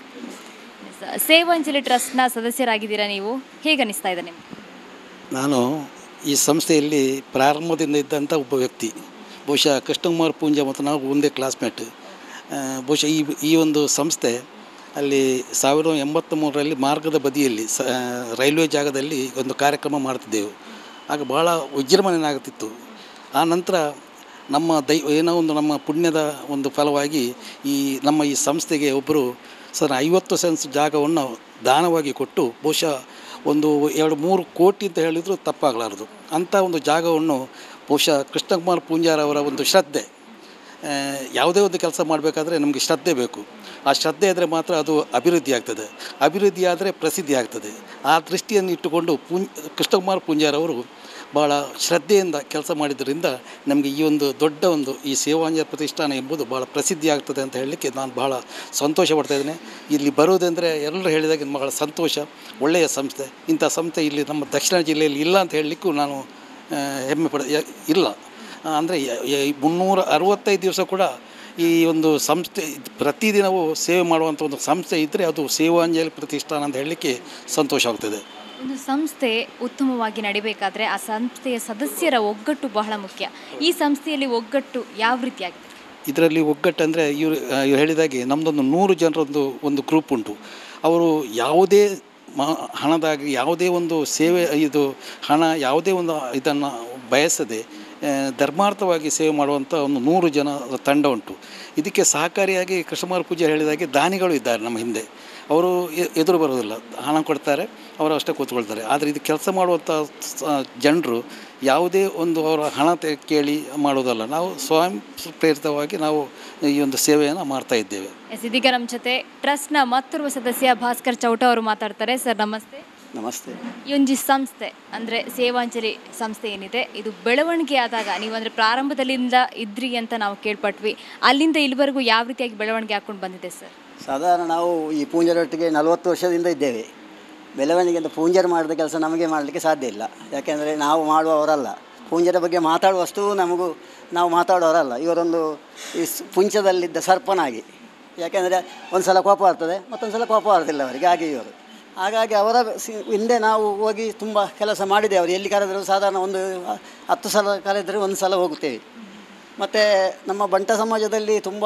ಸ- ಸೇವಾಂಜಲಿ ಟ್ರಸ್ಟ್ನ ಸದಸ್ಯರಾಗಿದ್ದೀರಾ ನೀವು ಹೇಗೆ ಅನಿಸ್ತಾ ಇದೆ ನಿಮಗೆ ನಾನು ಈ ಸಂಸ್ಥೆಯಲ್ಲಿ ಪ್ರಾರಂಭದಿಂದ ಇದ್ದಂಥ ಒಬ್ಬ ವ್ಯಕ್ತಿ ಬಹುಶಃ ಕೃಷ್ಣಕುಮಾರ್ ಪೂಂಜ ಮತ್ತು ನಾವು ಒಂದೇ ಕ್ಲಾಸ್ಮೇಟ್ ಆ, ಬಹುಶಃ ಈ ಈ ಒಂದು ಸಂಸ್ಥೆ ಅಲ್ಲಿ ಸಾವಿರದ ಎಂಬತ್ತ ಮೂರರಲ್ಲಿ ಮಾರ್ಗದ ಬದಿಯಲ್ಲಿ ಸ ರೈಲ್ವೆ ಜಾಗದಲ್ಲಿ ಒಂದು ಕಾರ್ಯಕ್ರಮ ಮಾಡ್ತಿದ್ದೆವು ಆಗ ಭಾಳ ವಿಜೃಂಭಣೆಯಾಗುತ್ತಿತ್ತು ಆ ನಂತರ ನಮ್ಮ ದೈ ಏನೋ ಒಂದು ನಮ್ಮ ಪುಣ್ಯದ ಒಂದು ಫಲವಾಗಿ ಈ ನಮ್ಮ ಈ ಸಂಸ್ಥೆಗೆ ಒಬ್ಬರು ಸರ್ ಐವತ್ತು ಸೆನ್ಸ್ ಜಾಗವನ್ನು ದಾನವಾಗಿ ಕೊಟ್ಟು ಬಹುಶಃ ಒಂದು ಎರಡು ಮೂರು ಕೋಟಿ ಅಂತ ಹೇಳಿದರೂ ತಪ್ಪಾಗಲಾರದು ಅಂಥ ಒಂದು ಜಾಗವನ್ನು ಬಹುಶಃ ಕೃಷ್ಣಕುಮಾರ್ ಪೂಂಜಾರ್ ಅವರ ಒಂದು ಶ್ರದ್ಧೆ ಆ, ಯಾವುದೇ ಒಂದು ಕೆಲಸ ಮಾಡಬೇಕಾದ್ರೆ ನಮಗೆ ಶ್ರದ್ಧೆ ಬೇಕು ಆ ಶ್ರದ್ಧೆ ಇದ್ದರೆ ಮಾತ್ರ ಅದು ಅಭಿವೃದ್ಧಿ ಆಗ್ತದೆ ಅಭಿವೃದ್ಧಿ ಆದರೆ ಪ್ರಸಿದ್ಧಿ ಆಗ್ತದೆ ಆ ದೃಷ್ಟಿಯನ್ನು ಇಟ್ಟುಕೊಂಡು ಪೂಂಜ್ ಕೃಷ್ಣಕುಮಾರ್ ಪೂಂಜಾರವರು ಭಾಳ ಶ್ರದ್ಧೆಯಿಂದ ಕೆಲಸ ಮಾಡಿದ್ದರಿಂದ ನಮಗೆ ಈ ಒಂದು ದೊಡ್ಡ ಒಂದು ಈ ಸೇವಾಂಜಲಿ ಪ್ರತಿಷ್ಠಾನ ಎಂಬುದು ಭಾಳ ಪ್ರಸಿದ್ಧಿ ಆಗ್ತದೆ ಅಂತ ಹೇಳಲಿಕ್ಕೆ ನಾನು ಭಾಳ ಸಂತೋಷ ಪಡ್ತಾ ಇದ್ದೇನೆ ಇಲ್ಲಿ ಬರುವುದೆಂದರೆ ಎಲ್ಲರೂ ಹೇಳಿದಾಗ ಬಹಳ ಸಂತೋಷ ಒಳ್ಳೆಯ ಸಂಸ್ಥೆ ಇಂಥ ಸಂಸ್ಥೆ ಇಲ್ಲಿ ನಮ್ಮ ದಕ್ಷಿಣ ಜಿಲ್ಲೆಯಲ್ಲಿ ಇಲ್ಲ ಅಂತ ಹೇಳಲಿಕ್ಕೂ ನಾನು ಆ, ಹೆಮ್ಮೆ ಪಡ ಯ- ಇಲ್ಲ ಅಂದರೆ ಮುನ್ನೂರ ಅರವತ್ತೈದು ದಿವಸ ಕೂಡ ಈ ಒಂದು ಸಂಸ್ಥೆ ಪ್ರತಿದಿನವೂ ಸೇವೆ ಮಾಡುವಂಥ ಒಂದು ಸಂಸ್ಥೆ ಇದ್ದರೆ ಅದು ಸೇವಾಂಜಲಿ ಪ್ರತಿಷ್ಠಾನ ಅಂತ ಹೇಳಲಿಕ್ಕೆ ಸಂತೋಷ ಆಗ್ತದೆ ಒಂದು ಸಂಸ್ಥೆ ಉತ್ತಮವಾಗಿ ನಡಿಬೇಕಾದ್ರೆ ಆ ಸಂಸ್ಥೆಯ ಸದಸ್ಯರ ಒಗ್ಗಟ್ಟು ಬಹಳ ಮುಖ್ಯ ಈ ಸಂಸ್ಥೆಯಲ್ಲಿ ಒಗ್ಗಟ್ಟು ಯಾವ ರೀತಿಯಾಗಿದೆ ಇದರಲ್ಲಿ ಒಗ್ಗಟ್ಟು ಅಂದರೆ ಇವರು ಇವ್ರು ಹೇಳಿದಾಗೆ ನಮ್ಮದೊಂದು ನೂರು ಜನರೊಂದು ಒಂದು ಗ್ರೂಪ್ ಉಂಟು ಅವರು ಯಾವುದೇ ಮ ಹಣದಾಗಿ ಯಾವುದೇ ಒಂದು ಸೇವೆ ಇದು ಹಣ ಯಾವುದೇ ಒಂದು ಇದನ್ನು ಬಯಸದೆ ಆ, ಧರ್ಮಾರ್ಥವಾಗಿ ಸೇವೆ ಮಾಡುವಂಥ ಒಂದು ನೂರು ಜನ ತಂಡ ಉಂಟು ಇದಕ್ಕೆ ಸಹಕಾರಿಯಾಗಿ ಕೃಷ್ಣಮಾರ್ ಪೂಜೆ ಹೇಳಿದಾಗೆ ದಾನಿಗಳು ಇದ್ದಾರೆ ನಮ್ಮ ಹಿಂದೆ ಅವರು ಎ- ಎದುರು ಬರೋದಿಲ್ಲ ಹಣ ಕೊಡ್ತಾರೆ ಅವರು ಅಷ್ಟೇ ಕೂತ್ಕೊಳ್ತಾರೆ ಆದರೆ ಇದು ಕೆಲಸ ಮಾಡುವಂಥ ಜನರು ಯಾವುದೇ ಒಂದು ಅವರ ಹಣ ತೆ- ಕೇಳಿ ಮಾಡೋದಲ್ಲ ನಾವು ಸ್ವಯಂ ಪ್ರೇರಿತವಾಗಿ ನಾವು ಈ ಒಂದು ಸೇವೆಯನ್ನು ಮಾಡ್ತಾ ಇದ್ದೇವೆ ಎಸ್ ಇದೀಗ ನಮ್ಮ ಜೊತೆ ಟ್ರಸ್ಟ್ನ ಮತ್ತೋರ್ವ ಸದಸ್ಯ ಭಾಸ್ಕರ್ ಚೌಟ ಅವರು ಮಾತಾಡ್ತಾರೆ ಸರ್ ನಮಸ್ತೆ ನಮಸ್ತೆ ಈ ಒಂದು ಸಂಸ್ಥೆ ಅಂದರೆ ಸೇವಾಂಜಲಿ ಸಂಸ್ಥೆ ಏನಿದೆ ಇದು ಬೆಳವಣಿಗೆ ಆದಾಗ ನೀವು ಅಂದರೆ ಪ್ರಾರಂಭದಲ್ಲಿಂದ ಇದ್ರಿ ಅಂತ ನಾವು ಕೇಳ್ಪಟ್ವಿ ಅಲ್ಲಿಂದ ಇಲ್ಲಿವರೆಗೂ ಯಾವ ರೀತಿಯಾಗಿ ಬೆಳವಣಿಗೆ ಹಾಕೊಂಡು ಬಂದಿದೆ ಸರ್ ಸಾಧಾರಣ ನಾವು ಈ ಪೂಂಜರೊಟ್ಟಿಗೆ ನಲವತ್ತು ವರ್ಷದಿಂದ ಇದ್ದೇವೆ ಬೆಳವಣಿಗೆ ಅಂತ ಪೂಂಜರ್ ಮಾಡಿದ ಕೆಲಸ ನಮಗೆ ಮಾಡಲಿಕ್ಕೆ ಸಾಧ್ಯ ಇಲ್ಲ ಯಾಕೆಂದರೆ ನಾವು ಮಾಡುವವರಲ್ಲ ಪೂಂಜದ ಬಗ್ಗೆ ಮಾತಾಡುವಷ್ಟು ನಮಗೂ ನಾವು ಮಾತಾಡೋರಲ್ಲ ಇವರೊಂದು ಈ ಸ್- ಪುಂಚದಲ್ಲಿದ್ದ ಸರ್ಪನಾಗಿ ಯಾಕೆಂದರೆ ಒಂದು ಸಲ ಕೋಪ ಬರ್ತದೆ ಮತ್ತೊಂದು ಸಲ ಕೋಪ ಬರೋದಿಲ್ಲ ಅವರಿಗೆ ಹಾಗೆ ಇವರು ಹಾಗಾಗಿ ಅವರ ಸಿ- ಹಿಂದೆ ನಾವು ಹೋಗಿ ತುಂಬ ಕೆಲಸ ಮಾಡಿದ್ದೇವೆ ಅವರು ಎಲ್ಲಿ ಕರೆದರೂ ಸಾಧಾರಣ ಒಂದು ಹ- ಹತ್ತು ಸಲ ಕರೆದರೆ ಒಂದು ಸಲ ಹೋಗುತ್ತೇವೆ ಮತ್ತು ನಮ್ಮ ಬಂಟ ಸಮಾಜದಲ್ಲಿ ತುಂಬ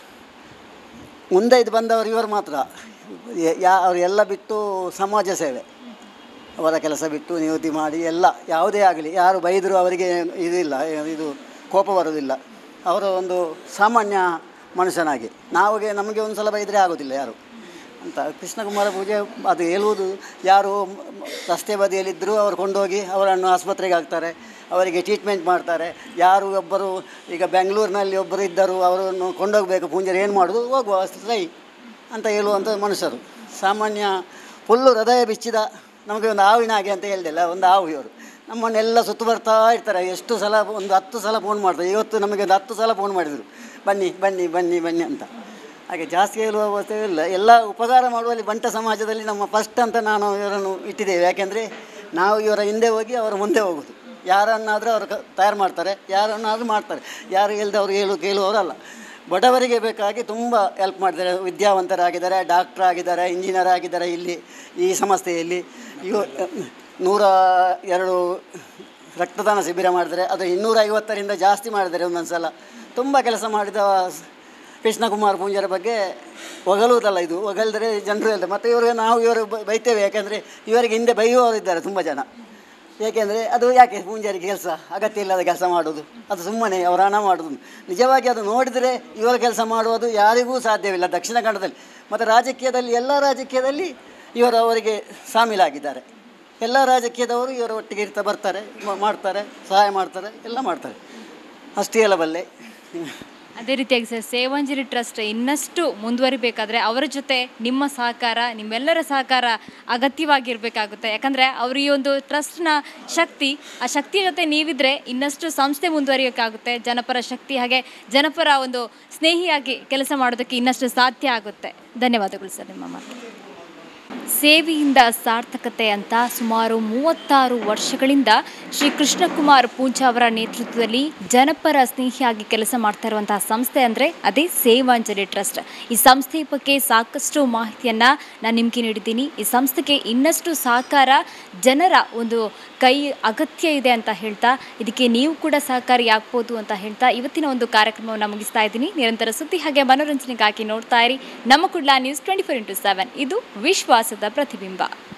ಮುಂದೆ ಇದು ಬಂದವರು ಇವರು ಮಾತ್ರ ಯ- ಯಾ ಅವರು ಎಲ್ಲ ಬಿಟ್ಟು ಸಮಾಜ ಸೇವೆ ಅವರ ಕೆಲಸ ಬಿಟ್ಟು ನಿವೃತ್ತಿ ಮಾಡಿ ಎಲ್ಲ ಯಾವುದೇ ಆಗಲಿ ಯಾರು ಬೈದರೂ ಅವರಿಗೆ ಇದಿಲ್ಲ ಇದು ಕೋಪ ಬರೋದಿಲ್ಲ ಅವರ ಒಂದು ಸಾಮಾನ್ಯ ಮನುಷ್ಯನಾಗಿ ನಾವಿಗೆ ನಮಗೆ ಒಂದು ಸಲ ಬೈದರೆ ಆಗೋದಿಲ್ಲ ಯಾರು ಅಂತ ಕೃಷ್ಣಕುಮಾರ ಪೂಜೆ ಅದು ಹೇಳುವುದು ಯಾರು ಮ- ಮ- ರಸ್ತೆ ಬದಿಯಲ್ಲಿದ್ದರೂ ಅವರು ಕೊಂಡೋಗಿ ಅವರನ್ನು ಆಸ್ಪತ್ರೆಗೆ ಹಾಕ್ತಾರೆ ಅವರಿಗೆ ಟ್ರೀಟ್ಮೆಂಟ್ ಮಾಡ್ತಾರೆ ಯಾರು ಒಬ್ಬರು ಈಗ ಬೆಂಗಳೂರಿನಲ್ಲಿ ಒಬ್ಬರು ಇದ್ದರು ಅವರನ್ನು ಕೊಂಡೋಗಬೇಕು ಪೂಂಜರು ಏನು ಮಾಡೋದು ಹೋಗುವ ಸೈ ಅಂತ ಹೇಳುವಂಥ ಮನುಷ್ಯರು ಸಾಮಾನ್ಯ ಫುಲ್ಲು ಹೃದಯ ಬಿಚ್ಚಿದ ನಮಗೆ ಒಂದು ಹಾವಿನ ಹಾಗೆ ಅಂತ ಹೇಳ್ದಿಲ್ಲ ಒಂದು ಹಾವು ಇವರು ನಮ್ಮನ್ನೆಲ್ಲ ಸುತ್ತು ಬರ್ತಾ ಇರ್ತಾರೆ ಎಷ್ಟು ಸಲ ಒಂದು ಹತ್ತು ಸಲ ಫೋನ್ ಮಾಡ್ತಾರೆ ಇವತ್ತು ನಮಗೆ ಒಂದು ಹತ್ತು ಸಲ ಫೋನ್ ಮಾಡಿದರು ಬನ್ನಿ ಬನ್ನಿ ಬನ್ನಿ ಬನ್ನಿ ಅಂತ ಹಾಗೆ ಜಾಸ್ತಿ ಹೇಳುವ ಅವಶ್ಯ ಇಲ್ಲ ಎಲ್ಲ ಉಪಕಾರ ಮಾಡುವಲ್ಲಿ ಬಂಟ ಸಮಾಜದಲ್ಲಿ ನಮ್ಮ ಫಸ್ಟ್ ಅಂತ ನಾನು ಇವರನ್ನು ಇಟ್ಟಿದ್ದೇವೆ ಯಾಕೆಂದರೆ ನಾವು ಇವರ ಹಿಂದೆ ಹೋಗಿ ಅವರ ಮುಂದೆ ಹೋಗೋದು ಯಾರನ್ನಾದರೂ ಅವರು ಕ- ತಯಾರು ಮಾಡ್ತಾರೆ ಯಾರನ್ನಾದರೂ ಮಾಡ್ತಾರೆ ಯಾರು ಹೇಳ್ದವ್ರು ಹೇಳು ಕೇಳುವವರಲ್ಲ ಬಡವರಿಗೆ ಬೇಕಾಗಿ ತುಂಬ ಹೆಲ್ಪ್ ಮಾಡಿದ್ದಾರೆ ವಿದ್ಯಾವಂತರಾಗಿದ್ದಾರೆ ಡಾಕ್ಟ್ರ್ ಆಗಿದ್ದಾರೆ ಇಂಜಿನಿಯರ್ ಆಗಿದ್ದಾರೆ ಇಲ್ಲಿ ಈ ಸಂಸ್ಥೆಯಲ್ಲಿ ಇವ ನೂರ ಎರಡು ರಕ್ತದಾನ ಶಿಬಿರ ಮಾಡಿದ್ದಾರೆ ಅದು ಇನ್ನೂರ ಐವತ್ತರಿಂದ ಜಾಸ್ತಿ ಮಾಡಿದ್ದಾರೆ ಒಂದೊಂದು ಸಲ ತುಂಬ ಕೆಲಸ ಮಾಡಿದ ಸ್- ಕೃಷ್ಣಕುಮಾರ್ ಪೂಂಜರ ಬಗ್ಗೆ ಹೊಗಳುವುದಲ್ಲ ಇದು ಹೊಗಲ್ದರೆ ಜನರು ಹೇಳ್ತಾರೆ ಮತ್ತು ಇವರಿಗೆ ನಾವು ಇವರು ಬ- ಬೈತೇವೆ ಯಾಕೆಂದರೆ ಇವರಿಗೆ ಹಿಂದೆ ಬೈಯುವವರು ಇದ್ದಾರೆ ತುಂಬ ಜನ ಏಕೆಂದರೆ ಅದು ಯಾಕೆ ಪೂಂಜಾರಿಗೆ ಕೆಲಸ ಅಗತ್ಯ ಇಲ್ಲದ ಕೆಲಸ ಮಾಡೋದು ಅದು ಸುಮ್ಮನೆ ಅವರ ಹಣ ಮಾಡೋದು ನಿಜವಾಗಿ ಅದು ನೋಡಿದರೆ ಇವರ ಕೆಲಸ ಮಾಡುವುದು ಯಾರಿಗೂ ಸಾಧ್ಯವಿಲ್ಲ ದಕ್ಷಿಣ ಕನ್ನಡದಲ್ಲಿ ಮತ್ತು ರಾಜಕೀಯದಲ್ಲಿ ಎಲ್ಲ ರಾಜಕೀಯದಲ್ಲಿ ಇವರು ಅವರಿಗೆ ಶಾಮೀಲಾಗಿದ್ದಾರೆ ಎಲ್ಲ ರಾಜಕೀಯದವರು ಇವರ ಒಟ್ಟಿಗೆ ಇರ್ತಾ ಬರ್ತಾರೆ ಮ- ಮಾಡ್ತಾರೆ ಸಹಾಯ ಮಾಡ್ತಾರೆ ಎಲ್ಲ ಮಾಡ್ತಾರೆ ಅಷ್ಟು ಹೇಳಬಲ್ಲೆ ಅದೇ ರೀತಿಯಾಗಿ ಸರ್ ಸೇವಾಂಜಲಿ ಟ್ರಸ್ಟ್ ಇನ್ನಷ್ಟು ಮುಂದುವರಿಬೇಕಾದ್ರೆ ಅವರ ಜೊತೆ ನಿಮ್ಮ ಸಹಕಾರ ನಿಮ್ಮೆಲ್ಲರ ಸಹಕಾರ ಅಗತ್ಯವಾಗಿರಬೇಕಾಗುತ್ತೆ ಯಾಕಂದರೆ ಅವರು ಈ ಒಂದು ಟ್ರಸ್ಟ್ನ ಶಕ್ತಿ ಆ ಶಕ್ತಿಯ ಜೊತೆ ನೀವಿದ್ರೆ ಇನ್ನಷ್ಟು ಸಂಸ್ಥೆ ಮುಂದುವರಿಯೋಕ್ಕಾಗುತ್ತೆ ಜನಪರ ಶಕ್ತಿ ಹಾಗೆ ಜನಪರ ಒಂದು ಸ್ನೇಹಿಯಾಗಿ ಕೆಲಸ ಮಾಡೋದಕ್ಕೆ ಇನ್ನಷ್ಟು ಸಾಧ್ಯ ಆಗುತ್ತೆ ಧನ್ಯವಾದಗಳು ಸರ್ ನಿಮ್ಮ ಮಾತು ಸೇವೆಯಿಂದ ಸಾರ್ಥಕತೆ ಅಂತ ಸುಮಾರು ಮೂವತ್ತಾರು ವರ್ಷಗಳಿಂದ ಶ್ರೀ ಕೃಷ್ಣಕುಮಾರ್ ಪೂಂಜಾ ಅವರ ನೇತೃತ್ವದಲ್ಲಿ ಜನಪರ ಸ್ನೇಹಿಯಾಗಿ ಕೆಲಸ ಮಾಡ್ತಾ ಇರುವಂತಹ ಸಂಸ್ಥೆ ಅಂದರೆ ಅದೇ ಸೇವಾಂಜಲಿ ಟ್ರಸ್ಟ್ ಈ ಸಂಸ್ಥೆ ಬಗ್ಗೆ ಸಾಕಷ್ಟು ಮಾಹಿತಿಯನ್ನು ನಾನು ನಿಮಗೆ ನೀಡಿದ್ದೀನಿ ಈ ಸಂಸ್ಥೆಗೆ ಇನ್ನಷ್ಟು ಸಹಕಾರ ಜನರ ಒಂದು ಕೈ ಅಗತ್ಯ ಇದೆ ಅಂತ ಹೇಳ್ತಾ ಇದಕ್ಕೆ ನೀವು ಕೂಡ ಸಹಕಾರಿ ಆಗ್ಬೋದು ಅಂತ ಹೇಳ್ತಾ ಇವತ್ತಿನ ಒಂದು ಕಾರ್ಯಕ್ರಮವನ್ನು ಮುಗಿಸ್ತಾ ಇದ್ದೀನಿ ನಿರಂತರ ಸುದ್ದಿ ಹಾಗೆ ಮನೋರಂಜನೆಗಾಗಿ ನೋಡ್ತಾ ಇರಿ ನಮ್ಮ Kudla news twenty four into seven ಇದು ವಿಶ್ವಾಸದ ಪ್ರತಿಬಿಂಬ